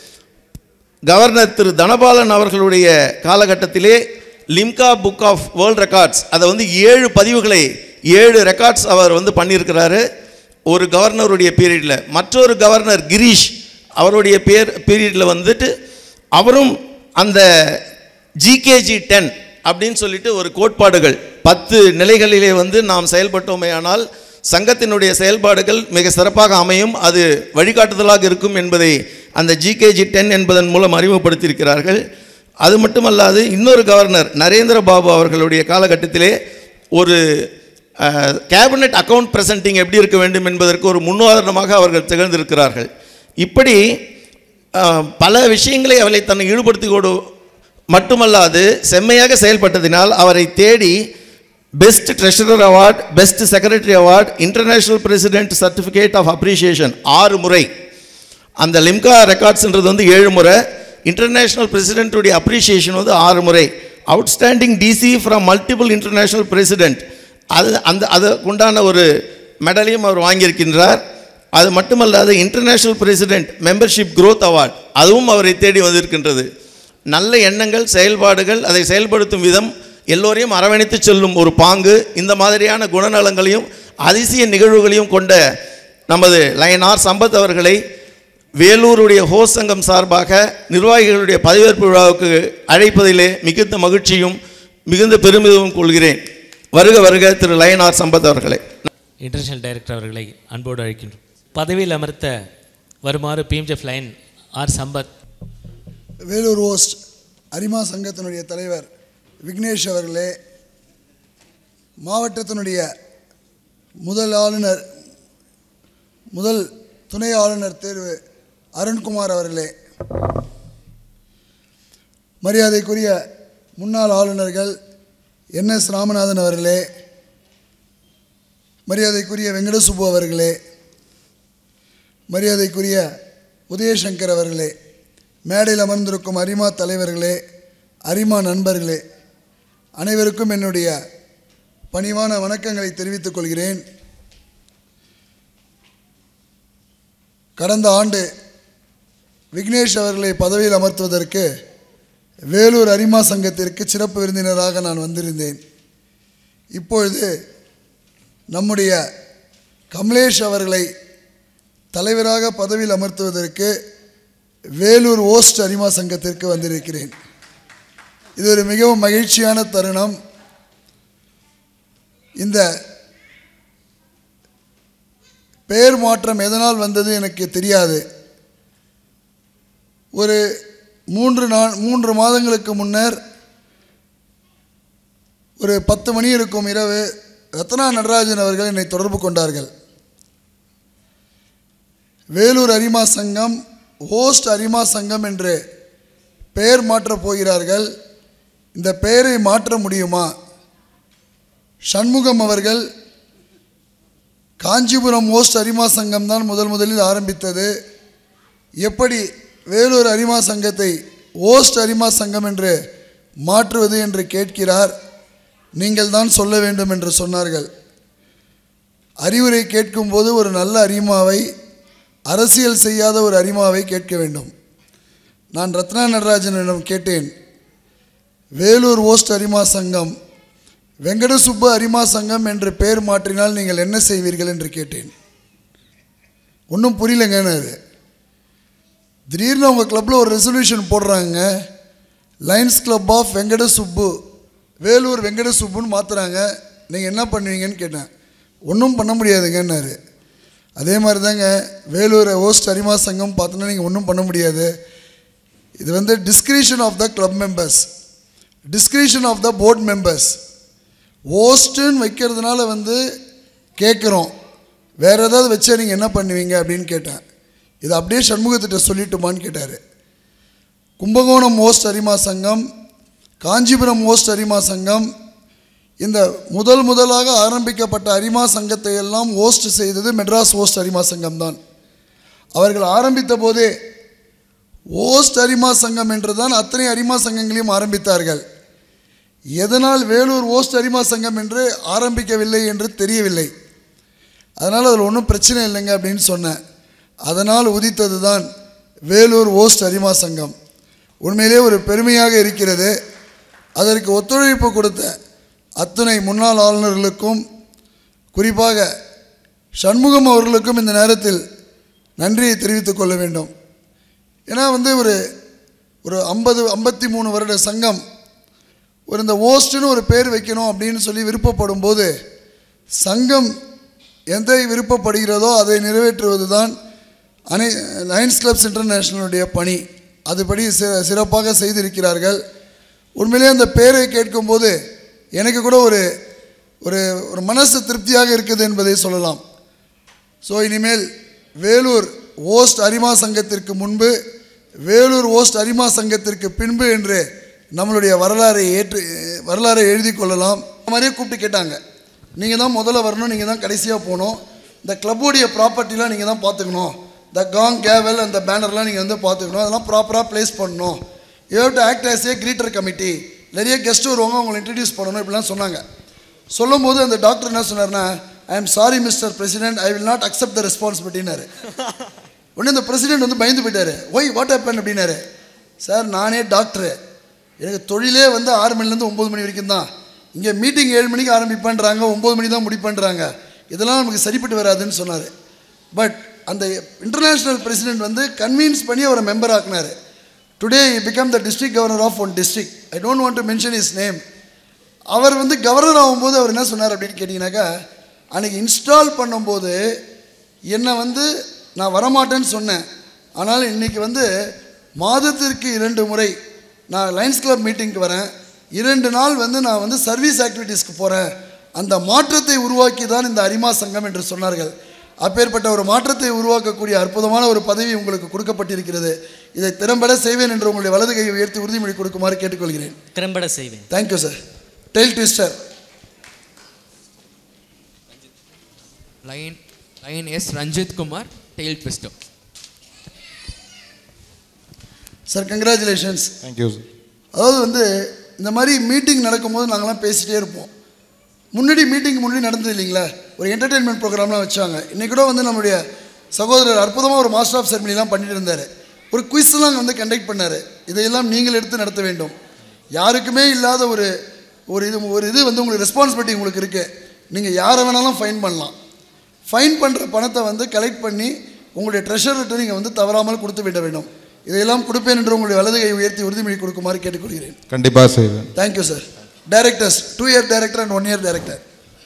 கவர்னர் திரு தனபாலன் அவர்களுடைய காலகட்டத்திலே Limca book of world records அதை வந்து ஏழு பதிவுகளை ஏழு ரெக்கார்ட்ஸ் அவர் வந்து பண்ணியிருக்கிறாரு ஒரு கவர்னருடைய பீரியடில் மற்றொரு கவர்னர் கிரீஷ் அவருடைய பேர் பீரியடில் வந்துட்டு அவரும் அந்த ஜிகேஜி டென் அப்படின்னு சொல்லிட்டு ஒரு கோட்பாடுகள் பத்து நிலைகளிலே வந்து நாம் செயல்பட்டோமேயானால் சங்கத்தினுடைய செயல்பாடுகள் மிக சிறப்பாக அமையும் அது வழிகாட்டுதலாக இருக்கும் என்பதை அந்த ஜிகேஜி டென் என்பதன் மூலம் அறிமுகப்படுத்தியிருக்கிறார்கள் அது மட்டுமல்லாது இன்னொரு கவர்னர் நரேந்திர பாபு அவர்களுடைய காலகட்டத்திலே ஒரு கேபினட் அக்கவுண்ட் பிரசன்டிங் எப்படி இருக்க வேண்டும் என்பதற்கு ஒரு முன்னுதாரணமாக அவர்கள் திகழ்ந்திருக்கிறார்கள் இப்படி அஹ், பல விஷயங்களை அவளை தன்னை ஈடுபடுத்தி கொடு மட்டுமல்லாது செம்மையாக செயல்பட்டதினால் அவரை தேடி best treasurer award best secretary award international president certificate of appreciation ஆறு முறை அந்த லிம்கா ரெக்கார்ட்ஸ்ன்றது வந்து ஏழு முறை இன்டர்நேஷ்னல் பிரசிடென்ட்டுடைய அப்ரிஷியேஷன் வந்து ஆறு முறை outstanding DC from multiple international president அது அந்த அதுக்கு உண்டான ஒரு மெடலையும் அவர் வாங்கியிருக்கின்றார் அது மட்டுமல்லாது international president membership growth award அதுவும் அவரை தேடி வந்திருக்கின்றது நல்ல எண்ணங்கள் செயல்பாடுகள் அதை செயல்படுத்தும் விதம் எல்லோரையும் அரவணைத்து செல்லும் ஒரு பாங்கு இந்த மாதிரியான குணநலங்களையும் அதிசய நிகழ்வுகளையும் கொண்ட நமது லயனார் சம்பத் அவர்களை வேலூருடைய ஹோஸ் சங்கம் சார்பாக நிர்வாகிகளுடைய பதவியேற்பு விழாவுக்கு அழைப்பதிலே மிகுந்த மகிழ்ச்சியும் மிகுந்த பெருமிதமும் கொள்கிறேன் வருக வருக திரு லயன் ஆர் சம்பத் அவர்களே இன்டர்நேஷனல் டைரக்டர் அவர்களை அன்போடு அழைக்கின்றோம் பதவியில் அமர்த்த வருமாறு PMJF lion R Sampath Vellore host அரிமா சங்கத்தினுடைய தலைவர் விக்னேஷ் அவர்களே மாவட்டத்தினுடைய முதல் ஆளுநர் முதல் துணை ஆளுநர் தேர்வு அருண்குமார் அவர்களே மரியாதைக்குரிய முன்னாள் ஆளுநர்கள் என் எஸ் ராமநாதன் அவர்களே மரியாதைக்குரிய வெங்கடசுப்பு அவர்களே மரியாதைக்குரிய உதயசங்கர் அவர்களே மேடையில் அமர்ந்திருக்கும் அரிமா தலைவர்களே அரிமா நண்பர்களே அனைவருக்கும் என்னுடைய பணிவான வணக்கங்களை தெரிவித்துக் கொள்கிறேன் கடந்த ஆண்டு விக்னேஷ் அவர்களை பதவியில் அமர்த்துவதற்கு வேலூர் அரிமா சங்கத்திற்கு சிறப்பு விருந்தினராக நான் வந்திருந்தேன் இப்பொழுது நம்முடைய கமலேஷ் அவர்களை தலைவராக பதவியில் அமர்த்துவதற்கு வேலூர் ஓஸ்ட் அரிமா சங்கத்திற்கு வந்திருக்கிறேன் இது ஒரு மிகவும் மகிழ்ச்சியான தருணம் இந்த பெயர் மாற்றம் எதனால் வந்தது எனக்கு தெரியாது ஒரு மூன்று நா மூன்று மாதங்களுக்கு முன்னர் ஒரு பத்து மணி இருக்கும் இரவு ரத்னா நடராஜன் அவர்கள் என்னை தொடர்பு கொண்டார்கள் வேலூர் அரிமா சங்கம் ஹோஸ்ட் அரிமா சங்கம் என்று பெயர் மாற்றப் போகிறார்கள் இந்த பெயரை மாற்ற முடியுமா சண்முகம் அவர்கள் காஞ்சிபுரம் ஹோஸ்ட் அரிமா சங்கம் தான் முதல் முதலில் ஆரம்பித்தது எப்படி வேலூர் அரிமா சங்கத்தை ஓஸ்ட் அரிமா சங்கம் என்று மாற்றுவது என்று கேட்கிறார் நீங்கள் தான் சொல்ல வேண்டும் என்று சொன்னார்கள் அறிவுரை கேட்கும்போது ஒரு நல்ல அரிமாவை அரசியல் செய்யாத ஒரு அரிமாவை கேட்க வேண்டும் நான் ரத்னா நடராஜனிடம் கேட்டேன் வேலூர் ஓஸ்ட் அரிமா சங்கம் வெங்கடசுப்பு அரிமா சங்கம் என்று பெயர் மாற்றினால் நீங்கள் என்ன செய்வீர்கள் என்று கேட்டேன் ஒன்றும் புரியலங்கன்னாரு திடீர்னு அவங்க கிளப்பில் ஒரு ரெசல்யூஷன் போடுறாங்க lions club of Venkata Subbu Vellore Venkata சுப்புன்னு மாற்றுறாங்க நீங்கள் என்ன பண்ணுவீங்கன்னு கேட்டேன் ஒன்றும் பண்ண முடியாதுங்கன்னாரு அதே மாதிரி தாங்க வேலூர் ஓஸ்ட் அரிமா சங்கம் பார்த்தோன்னா நீங்கள் ஒன்றும் பண்ண முடியாது இது வந்து discretion of the club members discretion of the board members ஓஸ்ட்டுன்னு வைக்கிறதுனால வந்து கேட்குறோம் வேறு ஏதாவது வச்சா நீங்கள் என்ன பண்ணுவீங்க அப்படின்னு கேட்டேன் இது அப்படியே சண்முகத்திட்ட சொல்லிட்டுமான்னு கேட்டார் கும்பகோணம் ஓஸ்ட் அரிமா சங்கம் காஞ்சிபுரம் ஓஸ்ட் அரிமா சங்கம் இந்த முதல் முதலாக ஆரம்பிக்கப்பட்ட அரிமா சங்கத்தை எல்லாம் ஓஸ்ட் செய்தது மெட்ராஸ் ஓஸ்ட் அரிமா சங்கம் தான் அவர்கள் ஆரம்பித்த போதே ஓஸ்ட் அரிமா சங்கம் என்று தான் அத்தனை அரிமா சங்கங்களையும் ஆரம்பித்தார்கள் எதனால் வேலூர் ஓஸ்ட் அரிமா சங்கம் என்று ஆரம்பிக்கவில்லை என்று தெரியவில்லை அதனால் அதில் ஒன்றும் பிரச்சனை இல்லைங்க அப்படின்னு சொன்னேன் அதனால் உதித்தது தான் வேலூர் ஓஸ்ட் அரிமா சங்கம் உண்மையிலே ஒரு பெருமையாக இருக்கிறது அதற்கு ஒத்துழைப்பு கொடுத்த அத்தனை முன்னாள் ஆளுநர்களுக்கும் குறிப்பாக சண்முகம் அவர்களுக்கும் இந்த நேரத்தில் நன்றியை தெரிவித்துக் கொள்ள வேண்டும் ஏன்னா வந்து ஒரு ஒரு ஐம்பது ஐம்பத்தி மூணு வருட சங்கம் ஒரு இந்த ஓஸ்ட்னு ஒரு பேர் வைக்கணும் அப்படின்னு சொல்லி விருப்பப்படும் போது சங்கம் எதை விருப்பப்படுகிறதோ அதை நிறைவேற்றுவது தான் அனை லயன்ஸ் கிளப்ஸ் இன்டர்நேஷனலுடைய பணி அதுபடி சி சிறப்பாக செய்திருக்கிறார்கள் உண்மையிலே அந்த பேரை கேட்கும்போது எனக்கு கூட ஒரு ஒரு ஒரு மனசு திருப்தியாக இருக்குது என்பதை சொல்லலாம் ஸோ இனிமேல் வேலூர் ஓஸ்ட் அரிமா சங்கத்திற்கு முன்பு வேலூர் ஓஸ்ட் அரிமா சங்கத்திற்கு பின்பு என்று நம்மளுடைய வரலாறை ஏற்று வரலாறை எழுதி கொள்ளலாம் இந்த மாதிரியே கூப்பிட்டு கேட்டாங்க நீங்கள் தான் முதல்ல வரணும் நீங்கள் தான் கடைசியாக போகணும் இந்த கிளப்புடைய ப்ராப்பர்ட்டிலாம் நீங்கள் தான் பார்த்துக்கணும் இந்த காங் கேவல் அந்த பேனர்லாம் நீங்கள் வந்து பார்த்துக்கணும் அதெல்லாம் ப்ராப்பராக ப்ளேஸ் பண்ணணும் you have to act as a greeter committee நிறைய கெஸ்ட் வருவாங்க அவங்களை இன்ட்ரடியூஸ் பண்ணணும் இப்படிலாம் சொன்னாங்க சொல்லும்போது அந்த டாக்டர் என்ன சொன்னார்னா I am sorry mister president I will not accept the ரெஸ்பான்சிபிலிட்டினாரு உடனே இந்த பிரசிடென்ட் வந்து பயந்து போயிட்டாரு ஒய் வாட் ஹேப்பன் அப்படின்னாரு சார் நானே டாக்டரு எனக்கு தொழிலே வந்து ஆறு மணிலேருந்து ஒம்பது மணி வரைக்கும் தான் இங்கே மீட்டிங் ஏழு மணிக்கு ஆரம்பிப்பேன்றாங்க ஒம்பது மணி தான் முடிப்பேன்றாங்க இதெல்லாம் நமக்கு சரிப்பட்டு வராதுன்னு சொன்னார் பட் அந்த இன்டர்நேஷ்னல் பிரசிடென்ட் வந்து கன்வின்ஸ் பண்ணி அவரை மெம்பர் ஆக்குனார் today become the district governor of one district I don't want to mention is name அவர் வந்து கவர்னர் ஆகும்போது அவர் என்ன சொன்னார் அப்படின்னு கேட்டிங்கனாக்கா அன்றைக்கி இன்ஸ்டால் பண்ணும்போது என்னை வந்து நான் வரமாட்டேன்னு சொன்னேன் ஆனால் இன்றைக்கி வந்து மாதத்திற்கு இரண்டு முறை நான் லைன்ஸ் கிளப் மீட்டிங்க்கு வரேன் இரண்டு நாள் வந்து நான் வந்து சர்வீஸ் ஆக்டிவிட்டீஸ்க்கு போகிறேன் அந்த மாற்றத்தை உருவாக்கி தான் இந்த அரிமா சங்கம் என்று சொன்னார்கள் அப்பேற்பட்ட ஒரு மாற்றத்தை உருவாக்கக்கூடிய அற்புதமான ஒரு பதவி உங்களுக்கு கொடுக்கப்பட்டிருக்கிறது இதை திறம்பட செய்வேன் என்று உங்களுடைய வலது கையை உயர்த்தி உறுதிமொழி கொடுக்குமாறு கேட்டுக்கொள்கிறேன் திறம்பட செய்வேன் thank you sir tail twister lion lion S Ranjith Kumar tail twister sir congratulations thank you sir அதாவது வந்து இந்த மாதிரி மீட்டிங் நடக்கும்போது நாங்களாம் பேசிகிட்டே இருப்போம் முன்னாடி மீட்டிங் முன்னாடி நடந்தது இல்லைங்களா ஒரு என்டர்டெயின்மெண்ட் ப்ரோக்ராம்லாம் வச்சாங்க இன்றைக்கி கூட வந்து நம்மளுடைய சகோதரர் அற்புதமாக ஒரு மாஸ்டர் ஆஃப் செரமனிலாம் பண்ணிட்டு இருந்தார் ஒரு குவிஸ்லாம் வந்து கண்டக்ட் பண்ணார் இதையெல்லாம் நீங்கள் எடுத்து நடத்த வேண்டும் யாருக்குமே இல்லாத ஒரு ஒரு இது ஒரு இது வந்து உங்களுக்கு ரெஸ்பான்சிபிலிட்டி உங்களுக்கு இருக்குது நீங்கள் யாரை வேணாலும் ஃபைன் பண்ணலாம் ஃபைன் பண்ணுற பணத்தை வந்து கலெக்ட் பண்ணி உங்களுடைய ட்ரெஷர்கிட்ட நீங்கள் வந்து தவறாமல் கொடுத்து விட வேண்டும் இதையெல்லாம் கொடுப்பேன் என்று உங்களுடைய வலது கை உயர்த்தி உறுதிமொழி கொடுக்குமாறு கேட்டுக்கொள்கிறேன் கண்டிப்பாக செய்வேன் thank you sir directors two year director and one year director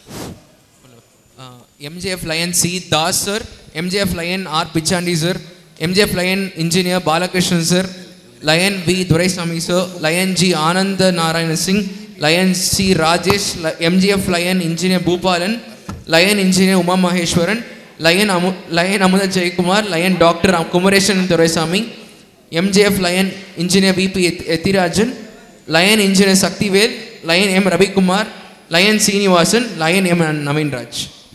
MJF Lion C. Das sir, MJF Lion R. Pichandi sir, MJF Lion Engineer Balakrishnan sir, Lion V. Duraisamy sir, Lion G. Anand Narayan Singh, Lion C. Rajesh, Li- MJF Lion Engineer Bhupalan, Lion Engineer Uma Maheshwaran, Lion, Amu, Lion Amuda Jaykumar, Lion Dr. Am- Kumareshan Duraisamy, MJF Lion Engineer VP Eth- Ethirajan, Lion Engineer Saktivel, Lion M. Ravi Kumar, Lion Srinivasan, Lion M. Navin Raj.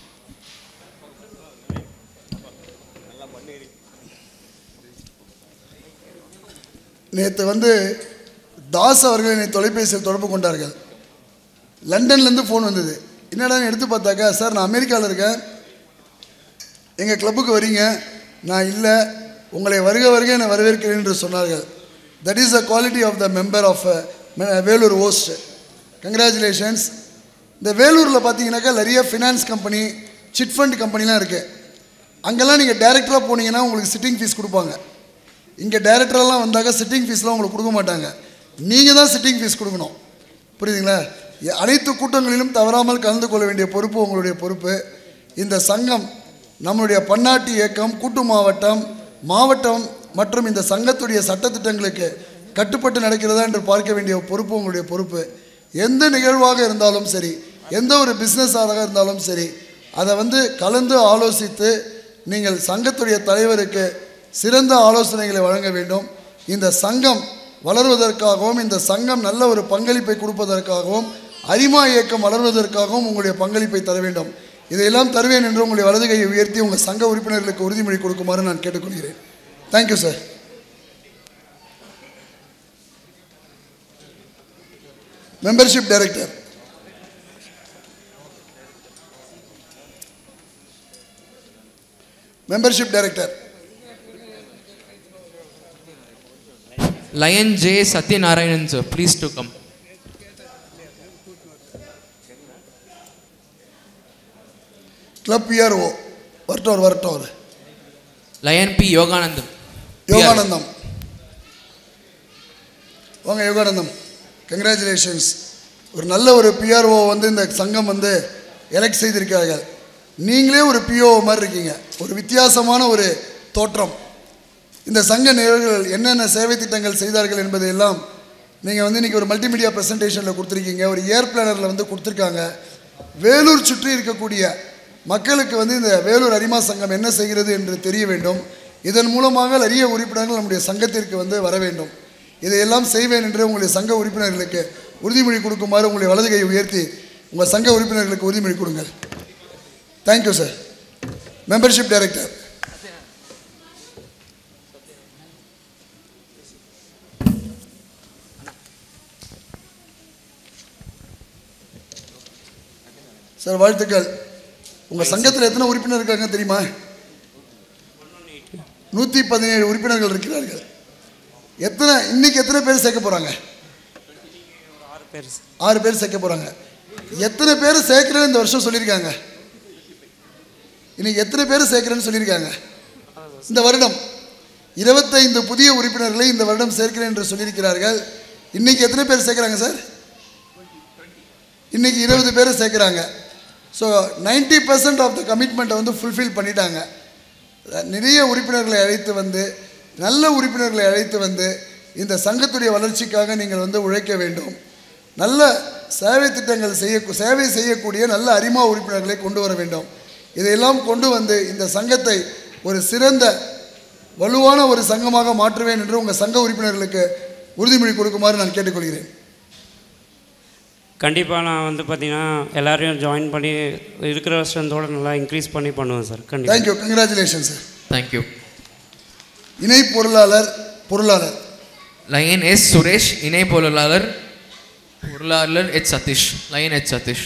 நேற்று வந்து தாஸ் அவர்கள் என்னை தொலைபேசியில் தொடர்பு கொண்டார்கள் லண்டன்லேருந்து phone வந்தது என்னடான்னு எடுத்து பார்த்தாக்கா சார் நான் அமெரிக்காவில் இருக்கேன் எங்கள் கிளப்புக்கு வரீங்க நான் இல்லை உங்களை வருக வருக என வரவேற்கிறேன் என்று சொன்னார்கள் that is the quality of the member of Vellore host congratulations இந்த வேலூரில் பார்த்தீங்கன்னாக்கா நிறைய ஃபினான்ஸ் கம்பெனி சிட் ஃபண்ட் கம்பெனிலாம் இருக்குது அங்கெல்லாம் நீங்கள் டேரெக்டராக போனீங்கன்னா உங்களுக்கு சிட்டிங் ஃபீஸ் கொடுப்பாங்க இங்கே டேரக்டரெல்லாம் வந்தாக்க சிட்டிங் ஃபீஸ்லாம் உங்களுக்கு கொடுக்க மாட்டாங்க நீங்கள் தான் சிட்டிங் ஃபீஸ் கொடுக்கணும் புரியுதுங்களா எ- அனைத்து கூட்டங்களிலும் தவறாமல் கலந்து கொள்ள வேண்டிய பொறுப்பு உங்களுடைய பொறுப்பு இந்த சங்கம் நம்மளுடைய பன்னாட்டு இயக்கம் கூட்டு மாவட்டம் மாவட்டம் மற்றும் இந்த சங்கத்துடைய சட்டத்திட்டங்களுக்கு கட்டுப்பட்டு நடக்கிறதா என்று பார்க்க வேண்டிய பொறுப்பு உங்களுடைய பொறுப்பு எந்த நிகழ்வாக இருந்தாலும் சரி எந்த ஒரு பிஸ்னஸாக இருந்தாலும் சரி அதை வந்து கலந்து ஆலோசித்து நீங்கள் சங்கத்துடைய தலைவருக்கு சிறந்த ஆலோசனைகளை வழங்க வேண்டும் இந்த சங்கம் வளர்வதற்காகவும் இந்த சங்கம் நல்ல ஒரு பங்களிப்பை கொடுப்பதற்காகவும் அரிமா இயக்கம் வளர்வதற்காகவும் உங்களுடைய பங்களிப்பை தர வேண்டும் இதையெல்லாம் தருவேன் என்று உங்களுடைய வலது கையை உயர்த்தி உங்கள் சங்க உறுப்பினர்களுக்கு உறுதிமொழி கொடுக்குமாறு நான் கேட்டுக்கொள்கிறேன் thank you sir membership director membership director Lion J. Satyanarayanan, sir, please to come. Club PRO வரட்டும் அவர் வரட்டும் அவர் Lion P. Yoganandam. யோகானந்தம் வாங்க யோகானந்தம் கங்க்ராச்சுலேஷன்ஸ் ஒரு நல்ல ஒரு பிஆர்ஓ வந்து இந்த சங்கம் வந்து எலெக்ட் செய்திருக்கிறார்கள் நீங்களே ஒரு பிஓ மாதிரி இருக்கீங்க ஒரு வித்தியாசமான ஒரு தோற்றம் இந்த சங்க நிகழ்வுகள் என்னென்ன சேவை திட்டங்கள் செய்தார்கள் என்பதையெல்லாம் நீங்கள் வந்து இன்றைக்கி ஒரு மல்டிமீடியா ப்ரெசன்டேஷனில் கொடுத்துருக்கீங்க ஒரு ஏர் பிளானரில் வந்து கொடுத்துருக்காங்க வேலூர் சுற்றி இருக்கக்கூடிய மக்களுக்கு வந்து இந்த வேலூர் அரிமா சங்கம் என்ன செய்கிறது என்று தெரிய வேண்டும் இதன் மூலமாக நிறைய உறுப்பினர்கள் நம்முடைய சங்கத்திற்கு வந்து வர வேண்டும் இதையெல்லாம் செய்வேன் என்று உங்களுடைய சங்க உறுப்பினர்களுக்கு உறுதிமொழி கொடுக்குமாறு உங்களுடைய வலது கையை உயர்த்தி உங்கள் சங்க உறுப்பினர்களுக்கு உறுதிமொழி கொடுங்கள் thank you sir membership director sir வாழ்த்துக்கள் உங்கள் சங்கத்தில் எத்தனை உறுப்பினர் இருக்காங்க தெரியுமா நூற்றி பதினேழு உறுப்பினர்கள் இருக்கிறார்கள் எத்தனை இன்னைக்கு எத்தனை பேர் சேர்க்க போகிறாங்க ஆறு பேர் சேர்க்க போகிறாங்க எத்தனை பேர் சேர்க்குறேன்னு இந்த வருஷம் சொல்லியிருக்காங்க இன்னைக்கு எத்தனை பேர் சேர்க்குறேன்னு சொல்லியிருக்காங்க இந்த வருடம் இருபத்தைந்து புதிய உறுப்பினர்களை இந்த வருடம் சேர்க்கிறேன் என்று சொல்லியிருக்கிறார்கள் இன்னைக்கு எத்தனை பேர் சேர்க்குறாங்க சார் இன்னைக்கு இருபது பேர் சேர்க்குறாங்க ஸோ 90% பர்சன்ட் ஆஃப் த கமிட்மெண்ட்டை வந்து ஃபுல்ஃபில் பண்ணிட்டாங்க நிறைய உறுப்பினர்களை அழைத்து வந்து நல்ல உறுப்பினர்களை அழைத்து வந்து இந்த சங்கத்துடைய வளர்ச்சிக்காக நீங்கள் வந்து உழைக்க வேண்டும் நல்ல சேவை திட்டங்கள் செய்ய சேவை செய்யக்கூடிய நல்ல அரிமா உறுப்பினர்களை கொண்டு வர வேண்டும் இதையெல்லாம் கொண்டு வந்து இந்த சங்கத்தை ஒரு சிறந்த வலுவான ஒரு சங்கமாக மாற்றுவேன் என்று உங்கள் சங்க உறுப்பினர்களுக்கு உறுதிமொழி கொடுக்குமாறு நான் கேட்டுக்கொள்கிறேன் கண்டிப்பாக நான் வந்து பார்த்தீங்கன்னா எல்லாரையும் ஜாயின் பண்ணி இருக்கிற ஸ்ட்ரென்த்தோட நல்லா இன்க்ரீஸ் பண்ணி பண்ணுவேன் சார் கண்டிப்பாக தேங்க்யூ கங்க்ராச்சுலேஷன் சார் தேங்க்யூ இணை பொருளாளர் பொருளாளர் லயன் எஸ் சுரேஷ் இணை பொருளாளர் பொருளாளர் H Satish lion H Satish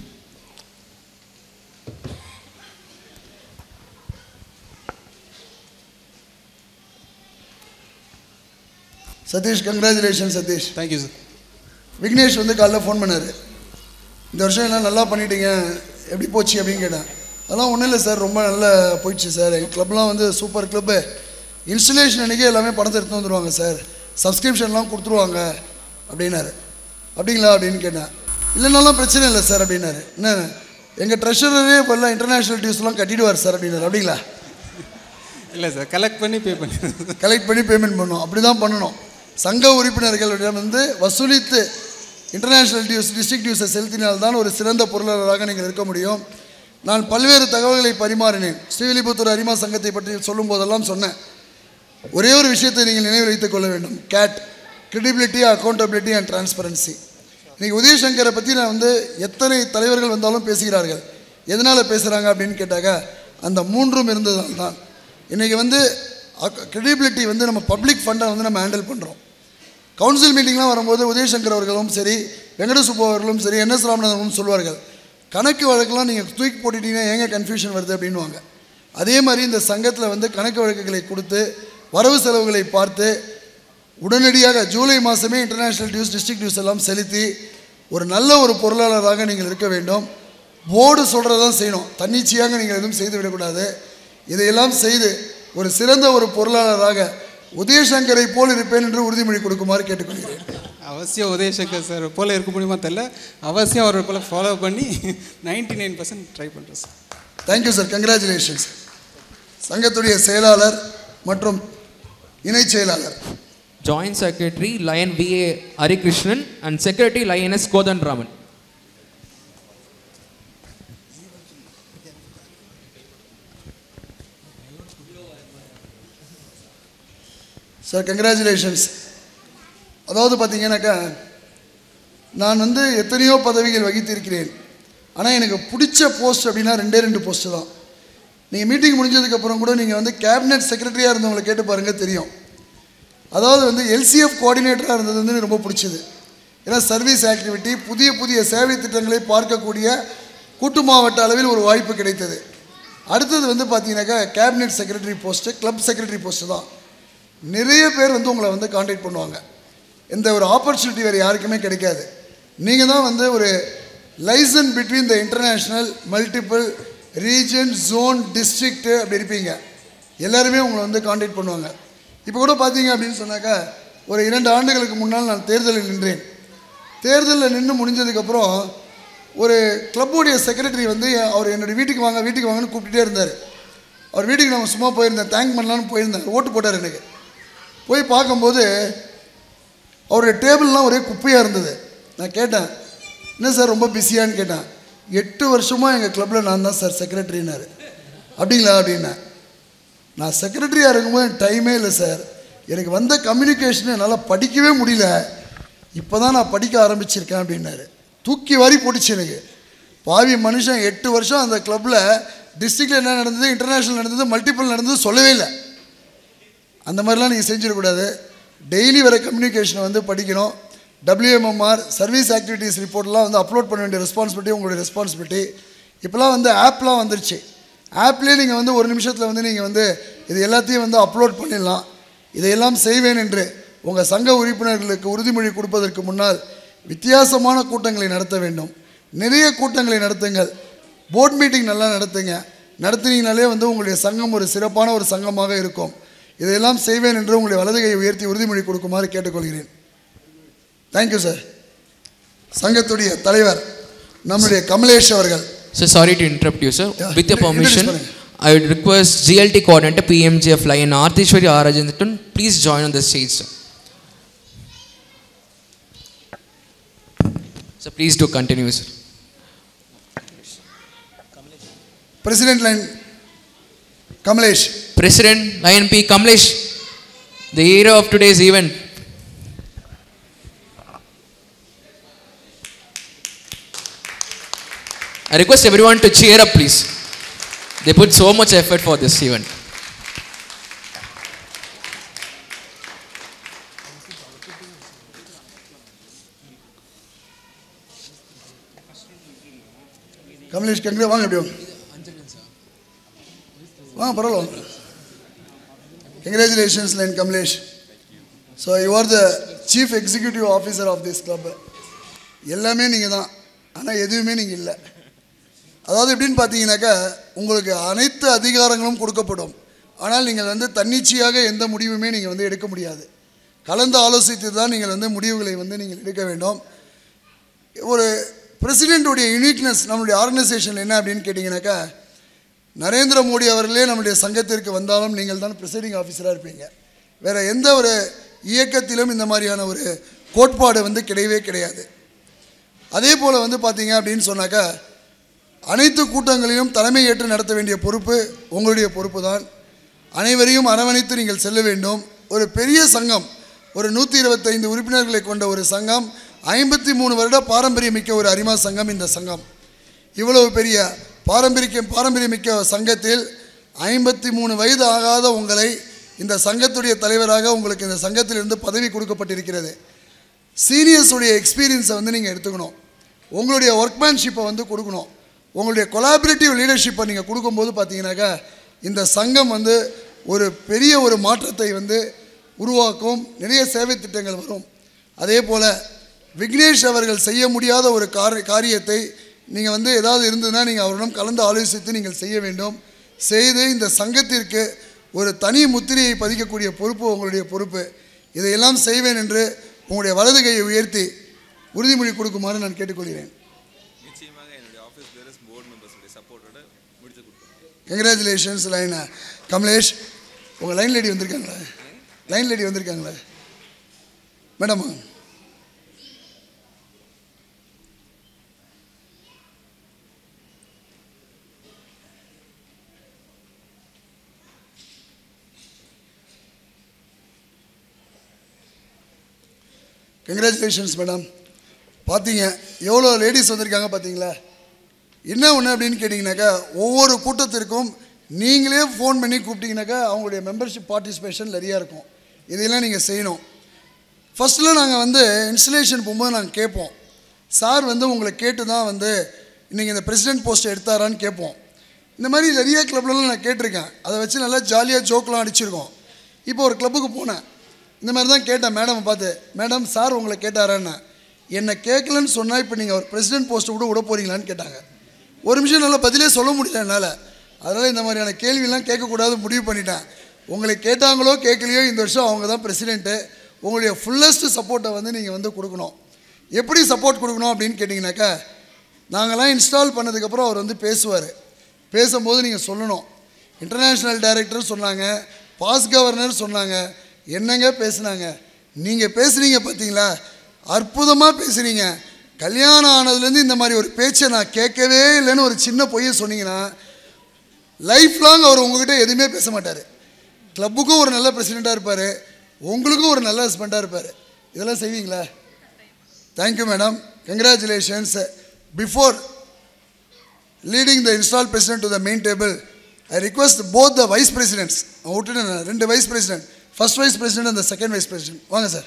Satish congratulation Satish thank you sir Vignesh வந்து காலைல ஃபோன் பண்ணார் இந்த வருஷம் எல்லாம் நல்லா பண்ணிட்டீங்க எப்படி போச்சு அப்படின்னு கேட்டேன் அதெல்லாம் ஒன்றும் இல்லை சார் ரொம்ப நல்லா போயிடுச்சு சார் எங்கள் கிளப்லாம் வந்து சூப்பர் கிளப்பு இன்ஸ்டலேஷன் அன்றைக்கே எல்லாமே பணத்தை எடுத்து வந்துடுவாங்க சார் சப்ஸ்கிரிப்ஷன்லாம் கொடுத்துருவாங்க அப்படின்னாரு அப்படிங்களா அப்படின்னு கேட்டேன் இல்லைனாலும் பிரச்சனை இல்லை சார் அப்படின்னாரு என்ன எங்கள் ட்ரெஷரரே இப்போல்லாம் இன்டர்நேஷ்னல் டியூஸ்லாம் கட்டிடுவார் சார் அப்படின்னாரு அப்படிங்களா இல்லை சார் கலெக்ட் பண்ணி பே பண்ணிடுறேன் கலெக்ட் பண்ணி பேமெண்ட் பண்ணணும் அப்படி தான் பண்ணணும் சங்க உறுப்பினர்களிடம் வந்து வசூலித்து இன்டர்நேஷ்னல் டியூஸ் டிஸ்ட்ரிக்ட் டியூஸை செலுத்தினால்தான் ஒரு சிறந்த பொருளாளராக நீங்கள் இருக்க முடியும் நான் பல்வேறு தகவல்களை பரிமாறினேன் ஸ்ரீவில்லிபுத்தூர் அரிமா சங்கத்தை பற்றி சொல்லும் போதெல்லாம் சொன்னேன் ஒரே ஒரு விஷயத்தை நீங்கள் நினைவில் வைத்துக் கொள்ள வேண்டும் கேட் credibility அக்கௌண்டபிலிட்டி அண்ட் டிரான்ஸ்பரன்சி இன்னைக்கு உதயசங்கரை பற்றி நான் வந்து எத்தனை தலைவர்கள் வந்தாலும் பேசுகிறார்கள் எதனால் பேசுகிறாங்க அப்படின்னு கேட்டாக்க அந்த மூன்றும் இருந்ததால் தான் இன்றைக்கி வந்து credibility வந்து நம்ம பப்ளிக் ஃபண்டை வந்து நம்ம ஹேண்டில் பண்ணுறோம் கவுன்சில் மீட்டிங்லாம் வரும்போது உதயசங்கர் அவர்களும் சரி வெங்கட சுப்பு அவர்களும் சரி என்எஸ் ராமநாதன் அவர்களும் சொல்வார்கள் கணக்கு வழக்கெல்லாம் நீங்கள் தூக்கி போட்டுட்டீங்கன்னா ஏங்க கன்ஃபியூஷன் வருது அப்படின்வாங்க அதே மாதிரி இந்த சங்கத்தில் வந்து கணக்கு வழக்குகளை கொடுத்து வரவு செலவுகளை பார்த்து உடனடியாக ஜூலை மாதமே இன்டர்நேஷ்னல் டியூஸ் டிஸ்ட்ரிக்ட் டியூஸ் எல்லாம் செலுத்தி ஒரு நல்ல ஒரு பொருளாளராக நீங்கள் இருக்க வேண்டும் போர்டு சொல்கிறதான் செய்யணும் தன்னிச்சையாக நீங்கள் எதுவும் செய்து விடக்கூடாது இதையெல்லாம் செய்து ஒரு சிறந்த ஒரு பொருளாளராக உதயசங்கரை போல் இருப்பேன் என்று உறுதிமொழி கொடுக்குமாறு கேட்டுக்கொள்கிறேன் அவசியம் உதயசங்கர் சார் போல இருக்க முடியுமா தெரியல அவசியம் அவரை போல ஃபாலோ பண்ணி நைன்டி நைன் பர்சன்ட் ட்ரை பண்ணுறேன் சார் தேங்க்யூ சார் கங்க்ராச்சுலேஷன்ஸ் சங்கத்துடைய செயலாளர் மற்றும் இணைச் செயலாளர் joint secretary lion V A Harikrishnan and secretary lion S Kothan Raman sir congratulations அதாவது பார்த்தீங்கன்னாக்கா நான் வந்து எத்தனையோ பதவிகள் வகித்திருக்கிறேன் ஆனால் எனக்கு பிடிச்ச போஸ்ட் அப்படின்னா ரெண்டே ரெண்டு போஸ்ட்டு தான் நீங்கள் மீட்டிங் முடிஞ்சதுக்கப்புறம் கூட நீங்கள் வந்து கேபினெட் செக்ரட்டரியாக இருந்தவங்களை கேட்டு பாருங்கள் தெரியும் அதாவது வந்து எல்சிஎஃப் கோஆர்டினேட்டராக இருந்தது வந்து எனக்கு ரொம்ப பிடிச்சது ஏன்னா சர்வீஸ் ஆக்டிவிட்டி புதிய புதிய சேவை திட்டங்களை பார்க்கக்கூடிய கூட்டு மாவட்ட அளவில் ஒரு வாய்ப்பு கிடைத்தது அடுத்தது வந்து பார்த்தீங்கன்னாக்கா cabinet secretary post club secretary post தான் நிறைய பேர் வந்து உங்களை வந்து காண்டாக்ட் பண்ணுவாங்க இந்த ஒரு ஆப்பர்ச்சுனிட்டி வேறு யாருக்குமே கிடைக்காது நீங்கள் தான் வந்து ஒரு liaison between the international multiple region zone district அப்படி இருப்பீங்க எல்லாருமே உங்களை வந்து காண்டாக்ட் பண்ணுவாங்க இப்போ கூட பார்த்தீங்க அப்படின்னு சொன்னாக்கா ஒரு இரண்டு ஆண்டுகளுக்கு முன்னால் நான் தேர்தலில் நின்றேன் தேர்தலில் நின்று முடிஞ்சதுக்கப்புறம் ஒரு கிளப்புடைய செக்ரட்டரி வந்து அவர் என்னுடைய வீட்டுக்கு வாங்க வீட்டுக்கு வாங்கன்னு கூப்பிட்டுட்டே இருந்தார் அவர் வீட்டுக்கு நான் சும்மா போயிருந்தேன் தேங்க் பண்ணலான்னு போயிருந்தேன் ஓட்டு போட்டார் எனக்கு போய் பார்க்கும்போது அவருடைய டேபிள்லாம் ஒரே குப்பையாக இருந்தது நான் கேட்டேன் என்ன சார் ரொம்ப பிஸியான்னு கேட்டேன் எட்டு வருஷமாக எங்கள் கிளப்பில் நான் தான் சார் செக்ரட்டரினாரு அப்படிங்களா அப்படின்னேன் நான் செக்ரட்டரியாக இருக்கும்போது எனக்கு டைமே இல்லை சார் எனக்கு வந்த கம்யூனிகேஷன் என்னால் படிக்கவே முடியல இப்போ தான் நான் படிக்க ஆரம்பிச்சிருக்கேன் அப்படின்னாரு தூக்கி வாரி போட்டுச்சு எனக்கு பாவி மனுஷன் எட்டு வருஷம் அந்த கிளப்பில் டிஸ்ட்ரிக்டில் என்ன நடந்தது இன்டர்நேஷ்னல் நடந்தது மல்டிபிள் நடந்தது சொல்லவே இல்லை அந்த மாதிரிலாம் நீங்கள் செஞ்சிடக்கூடாது டெய்லி வர கம்யூனிகேஷனை வந்து படிக்கணும் டபிள்யூஎம்எம்ஆர் சர்வீஸ் ஆக்டிவிட்டீஸ் ரிப்போர்ட்லாம் வந்து அப்லோட் பண்ண வேண்டிய ரெஸ்பான்சிபிலிட்டி உங்களுடைய ரெஸ்பான்சிபிலிட்டி இப்போலாம் வந்து ஆப்லாம் வந்துருச்சு ஆப்லேயே நீங்கள் வந்து ஒரு நிமிஷத்தில் வந்து நீங்கள் வந்து இது எல்லாத்தையும் வந்து அப்லோட் பண்ணிடலாம் இதையெல்லாம் செய்வேன் என்று உங்கள் சங்க உறுப்பினர்களுக்கு உறுதிமொழி கொடுப்பதற்கு முன்னால் வித்தியாசமான கூட்டங்களை நடத்த வேண்டும் நிறைய கூட்டங்களை நடத்துங்கள் போர்ட் மீட்டிங் நல்லா நடத்துங்க நடத்துனீங்கனாலே வந்து உங்களுடைய சங்கம் ஒரு சிறப்பான ஒரு சங்கமாக இருக்கும் இதையெல்லாம் செய்வேன் என்று உங்களுடைய வலது கையை உயர்த்தி உறுதிமொழி கொடுக்குமாறு கேட்டுக்கொள்கிறேன் தேங்க்யூ சார் சங்கத்துடைய தலைவர் நம்முடைய கமலேஷ் அவர்கள் So sorry to interrupt you, sir. Yeah, With your introduce permission, பண்ணுங்க. I would request GLT coordinator PMGF Lion Arthishwari Arajanathan, please join on the stage, sir. So please do continue, sir. President lion Kamlesh President Lion P. Kamlesh, the hero of today's event. I request everyone to cheer up, please. They put so much effort for this event. Kamlesh கங்கரே வாங்க எப்படி வாங்க வாங்க பரவாயில்ல congratulations lion Kamlesh so you are the chief executive officer of this club எல்லாமே நீங்கள் தான் ஆனால் எதுவுமே நீங்கள் இல்லை அதாவது எப்படின்னு பார்த்தீங்கன்னாக்கா உங்களுக்கு அனைத்து அதிகாரங்களும் கொடுக்கப்படும் ஆனால் நீங்கள் வந்து தன்னிச்சையாக எந்த முடிவுமே நீங்கள் வந்து எடுக்க முடியாது கலந்து ஆலோசித்து தான் நீங்கள் வந்து முடிவுகளை வந்து நீங்கள் எடுக்க வேண்டும் ஒரு பிரசிடெண்ட்டுடைய யூனிக்னஸ் நம்மளுடைய ஆர்கனைசேஷன் என்ன அப்படின்னு கேட்டிங்கனாக்கா நரேந்திர மோடி அவர்களே நம்முடைய சங்கத்திற்கு வந்தாலும் நீங்கள் தான் ப்ரிசைடிங் ஆஃபீஸராக இருப்பீங்க வேறு எந்த ஒரு இயக்கத்திலும் இந்த மாதிரியான ஒரு கோட்பாடு வந்து கிடையவே கிடையாது அதே போல் வந்து பார்த்தீங்க அப்படின்னு சொன்னாக்கா அனைத்து கூட்டங்களிலும் தலைமை ஏற்று நடத்த வேண்டிய பொறுப்பு உங்களுடைய பொறுப்பு தான் அனைவரையும் அரவணைத்து நீங்கள் செல்ல வேண்டும் ஒரு பெரிய சங்கம் ஒரு நூற்றி இருபத்தைந்து உறுப்பினர்களை கொண்ட ஒரு சங்கம் ஐம்பத்தி மூணு வருட பாரம்பரியமிக்க ஒரு அரிமா சங்கம் இந்த சங்கம் இவ்வளவு பெரிய பாரம்பரிய பாரம்பரியமிக்க சங்கத்தில் ஐம்பத்தி மூணு வயது ஆகாத உங்களை இந்த சங்கத்துடைய தலைவராக உங்களுக்கு இந்த சங்கத்திலிருந்து பதவி கொடுக்கப்பட்டிருக்கிறது சீனியர்ஸுடைய எக்ஸ்பீரியன்ஸை வந்து நீங்கள் எடுத்துக்கணும் உங்களுடைய ஒர்க்மேன்ஷிப்பை வந்து கொடுக்கணும் உங்களுடைய கொலாபரேட்டிவ் லீடர்ஷிப்பை நீங்கள் கொடுக்கும்போது பார்த்தீங்கன்னாக்கா இந்த சங்கம் வந்து ஒரு பெரிய ஒரு மாற்றத்தை வந்து உருவாக்கும் நிறைய சேவை திட்டங்கள் வரும் அதே போல் விக்னேஷ் அவர்கள் செய்ய முடியாத ஒரு கார காரியத்தை நீங்கள் வந்து ஏதாவது இருந்ததுன்னா நீங்கள் அவரிடம் கலந்து ஆலோசித்து நீங்கள் செய்ய வேண்டும் செய்து இந்த சங்கத்திற்கு ஒரு தனி முத்திரையை பதிக்கக்கூடிய பொறுப்பு உங்களுடைய பொறுப்பு இதையெல்லாம் செய்வேன் என்று உங்களுடைய வலது கையை உயர்த்தி உறுதிமொழி கொடுக்குமாறு நான் கேட்டுக்கொள்கிறேன் நிச்சயமாக என்னுடைய ஆஃபீஸ் பேரஸ் போர்டு மெம்பர்ஸுடைய சப்போர்ட்டோட முடித்து கொடுப்பேன் கங்க்ராச்சுலேஷன்ஸ் லைன் கமலேஷ் உங்கள் லைன் லேடி வந்திருக்காங்களா லைன் லேடி வந்திருக்காங்களா மேடம் கங்க்ராச்சுலேஷன்ஸ் மேடம் பார்த்தீங்க எவ்வளோ லேடிஸ் வந்திருக்காங்க பார்த்தீங்களா என்ன ஒன்று அப்படின்னு கேட்டிங்கனாக்கா ஒவ்வொரு கூட்டத்திற்கும் நீங்களே ஃபோன் பண்ணி கூப்பிட்டீங்கனாக்கா அவங்களுடைய மெம்பர்ஷிப் பார்ட்டிசிபேஷன் நிறையா இருக்கும் இதையெல்லாம் நீங்கள் செய்யணும் ஃபஸ்ட்டில் நாங்கள் வந்து இன்ஸ்டலேஷன் போகும்போது நாங்கள் கேட்போம் சார் வந்து உங்களை கேட்டு தான் வந்து இன்றைக்கி இந்த பிரசிடென்ட் போஸ்ட் எடுத்தாரான்னு கேட்போம் இந்த மாதிரி நிறைய கிளப்லலாம் நான் கேட்டிருக்கேன் அதை வச்சு நல்லா ஜாலியாக ஜோக்கெலாம் அடிச்சிருக்கோம் இப்போ ஒரு கிளப்புக்கு போனேன் இந்த மாதிரி தான் கேட்டேன் மேடம் பார்த்து மேடம் சார் உங்களை கேட்டாரான்னு என்னை கேட்கலன்னு சொன்னால் இப்போ நீங்கள் ஒரு பிரசிடென்ட் போஸ்ட்டு கூட விட போகிறீங்களான்னு கேட்டாங்க ஒரு நிமிஷம் நல்லா பதிலே சொல்ல முடியல என்னால் அதனால் இந்த மாதிரியான கேள்வியெல்லாம் கேட்கக்கூடாது முடிவு பண்ணிட்டேன் உங்களை கேட்டாங்களோ கேட்கலையோ இந்த வருஷம் அவங்க தான் பிரசிடென்ட்டு உங்களுடைய ஃபுல்லஸ்ட் சப்போர்ட்டை வந்து நீங்கள் வந்து கொடுக்கணும் எப்படி சப்போர்ட் கொடுக்கணும் அப்படின்னு கேட்டிங்கனாக்கா நாங்கள்லாம் இன்ஸ்டால் பண்ணதுக்கப்புறம் அவர் வந்து பேசுவார் பேசும்போது நீங்கள் சொல்லணும் இன்டர்நேஷ்னல் டைரக்டர் சொன்னாங்க பாஸ் கவர்னர் சொன்னாங்க என்னங்க பேசுனாங்க நீங்கள் பேசுனீங்க பார்த்தீங்களா அற்புதமாக பேசுகிறீங்க கல்யாணம் ஆனதுலேருந்து இந்த மாதிரி ஒரு பேச்சை நான் கேட்கவே இல்லைன்னு ஒரு சின்ன பொய்யை சொன்னீங்கன்னா லைஃப் லாங் அவர் உங்ககிட்ட எதுவுமே பேச மாட்டார் கிளப்புக்கும் ஒரு நல்ல பிரசிடெண்ட்டாக இருப்பார் உங்களுக்கும் ஒரு நல்ல ஹஸ்பண்டாக இருப்பார் இதெல்லாம் செய்வீங்களா thank you madam congratulations before leading the install president to the main table I request both the vice presidents விட்டுட்டேன் நான். ரெண்டு vice president first vice president அந்த செகண்ட் வைஸ் பிரசிடென்ட் வாங்க சார்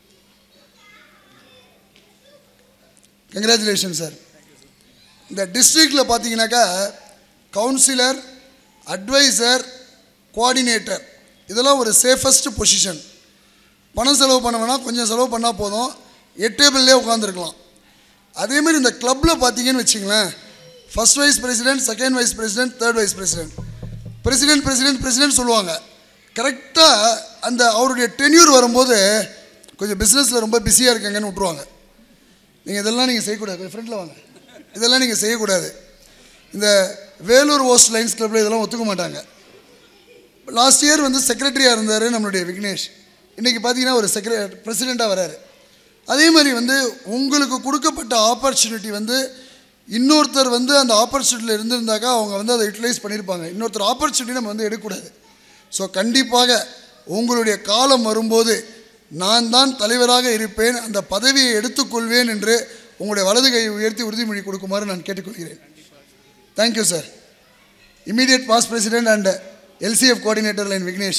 கங்க்ராச்சுலேஷன் சார் இந்த டிஸ்ட்ரிக்டில் பார்த்தீங்கன்னாக்கா கவுன்சிலர் அட்வைசர் கோஆர்டினேட்டர் இதெல்லாம் ஒரு சேஃபஸ்ட் பொசிஷன் பணம் செலவு பண்ண வேணாம் கொஞ்சம் செலவு பண்ணால் போதும் எட்டு டேபிள்லேயே உட்காந்துருக்கலாம் அதேமாதிரி இந்த கிளப்பில் பார்த்தீங்கன்னு வச்சிங்களேன் first vice president second vice president third vice president president president president சொல்லுவாங்க கரெக்டாக அந்த அவருடைய டென்யூர் வரும்போது கொஞ்சம் பிஸ்னஸில் ரொம்ப பிஸியாக இருக்காங்கன்னு விட்ருவாங்க நீங்கள் இதெல்லாம் நீங்கள் செய்யக்கூடாது கொஞ்சம் ஃப்ரெண்டில் வாங்க இதெல்லாம் நீங்கள் செய்யக்கூடாது இந்த வேலூர் ஓஸ்ட் லைன்ஸ் கிளப்பில் இதெல்லாம் ஒத்துக்க மாட்டாங்க லாஸ்ட் இயர் வந்து செக்ரட்டரியாக இருந்தார் நம்மளுடைய விக்னேஷ் இன்றைக்கி பார்த்தீங்கன்னா ஒரு செக்ர பிரசிடெண்ட்டாக வராரு அதே மாதிரி வந்து உங்களுக்கு கொடுக்கப்பட்ட ஆப்பர்ச்சுனிட்டி வந்து இன்னொருத்தர் வந்து அந்த ஆப்பர்ச்சுனிட்டியில் இருந்திருந்தாக்கா அவங்க வந்து அதை யூட்டிலைஸ் பண்ணியிருப்பாங்க இன்னொருத்தர் ஆப்பர்ச்சுனிட்டி நம்ம வந்து எடுக்கக்கூடாது ஸோ கண்டிப்பாக உங்களுடைய காலம் வரும்போது நான் தான் தலைவராக இருப்பேன் அந்த பதவியை எடுத்துக்கொள்வேன் என்று உங்களுடைய வலது கையை உயர்த்தி உறுதிமொழி கொடுக்குமாறு நான் கேட்டுக்கொள்கிறேன் thank you sir immediate past president and LCF coordinator lion Vignesh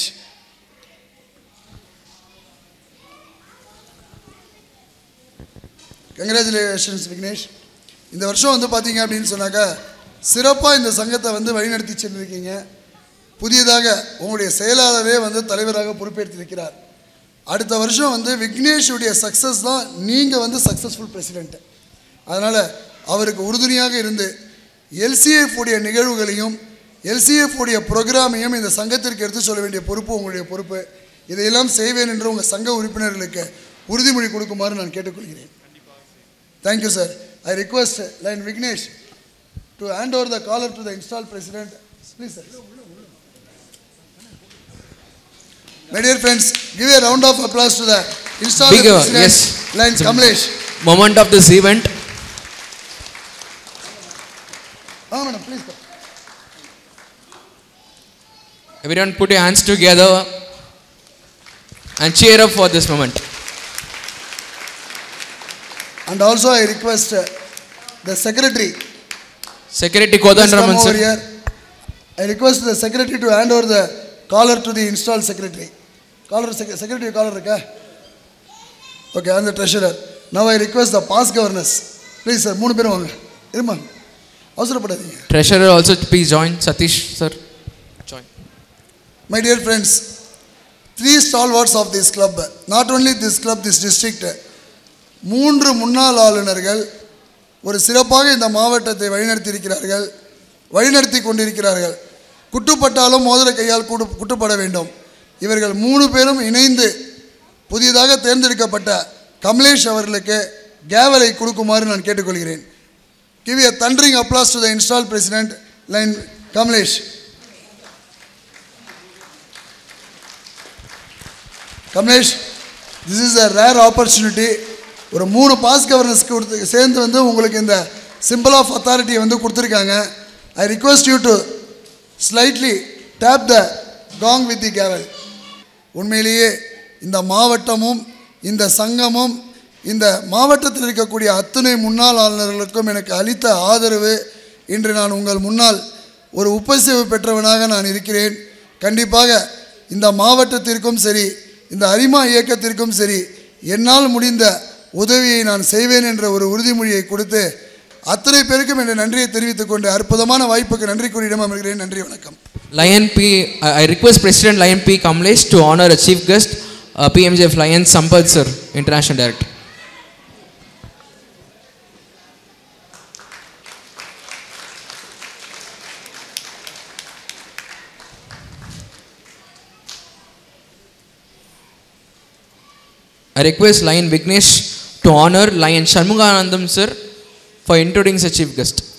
congratulations Vignesh இந்த வருஷம் வந்து பார்த்தீங்க அப்படின்னு சொன்னாக்கா சிறப்பாக இந்த சங்கத்தை வந்து வழிநடத்தி சென்றிருக்கீங்க புதியதாக உங்களுடைய செயலாளரே வந்து தலைவராக பொறுப்பேற்றிருக்கிறார் அடுத்த வருஷம் வந்து விக்னேஷுடைய சக்ஸஸ் தான் நீங்கள் வந்து சக்ஸஸ்ஃபுல் பிரசிடென்ட் அதனால் அவருக்கு உறுதுணையாக இருந்து எல்சிஎஃப் உடைய நிகழ்வுகளையும் எல்சிஎஃப் உடைய ப்ரோக்ராமையும் இந்த சங்கத்திற்கு எடுத்து சொல்ல வேண்டிய பொறுப்பு உங்களுடைய பொறுப்பு இதையெல்லாம் செய்வேன் என்று உங்கள் சங்க உறுப்பினர்களுக்கு உறுதிமொழி கொடுக்குமாறு நான் கேட்டுக்கொள்கிறேன் thank you sir I request lion Vignesh to hand over the collar to the install president please sir My dear friends, give a round of applause to the installed Big, uh, president, yes. Line It's a Kamlesh. Moment of this event. Ah, madam, please. go. Everyone put your hands together and cheer up for this moment. And also I request uh, the secretary. Secretary Please Kodandraman come over sir. here. I request the secretary to hand over the collar to the installed secretary. Collar, sec- secretary collar இருக்கா? Okay, and the treasurer. Now I request the past governors. Please sir, மூணு பேரும் வாங்க. இருமா. அவசரப்படாதீங்க. Treasurer also please join. Satish sir. Join. My dear friends, three stalwarts of this club, not only this club, this district, மூன்று முன்னாள் ஆளுநர்கள் ஒரு சிறப்பாக இந்த மாவட்டத்தை வழிநடத்தி இருக்கிறார்கள் வழிநடத்தி கொண்டிருக்கிறார்கள் குட்டுப்பட்டாலும் மோதிர கையால் குடு குட்டுப்பட வேண்டும் இவர்கள் மூணு பேரும் இணைந்து புதியதாக தேர்ந்தெடுக்கப்பட்ட கமலேஷ் அவர்களுக்கு கேவலை கொடுக்குமாறு நான் கேட்டுக்கொள்கிறேன் give a thundering applause to the installed president line Kamlesh Kamlesh this is a rare opportunity ஒரு மூணு பாஸ் கவர்னர்ஸ்க்கு கொடுத்து சேர்ந்து வந்து உங்களுக்கு இந்த சிம்பிள் ஆஃப் அத்தாரிட்டியை வந்து கொடுத்துருக்காங்க I request you to slightly tap the gong with the gavel உண்மையிலேயே இந்த மாவட்டமும் இந்த சங்கமும் இந்த மாவட்டத்தில் இருக்கக்கூடிய அத்தனை முன்னாள் ஆளுநர்களுக்கும் எனக்கு அளித்த ஆதரவு இன்று நான் உங்கள் முன்னால் ஒரு உப்பசேவு பெற்றவனாக நான் இருக்கிறேன் கண்டிப்பாக இந்த மாவட்டத்திற்கும் சரி இந்த அரிமா இயக்கத்திற்கும் சரி என்னால் முடிந்த உதவியை நான் செய்வேன் என்ற ஒரு உறுதிமொழியை கொடுத்து அத்தனை பேருக்கும் என்ற நன்றியை தெரிவித்துக் கொண்டு அற்புதமான வாய்ப்புக்கு நன்றி கூறியிடம் அமர்கிறேன் நன்றி வணக்கம் Lion P. I I request President Lion P. Kamlesh to honor a chief guest, uh, PMJF Lion Sampath sir, International Director. I request Lion Vignesh to honor Lion Shanmuganandam sir for introducing a chief guest.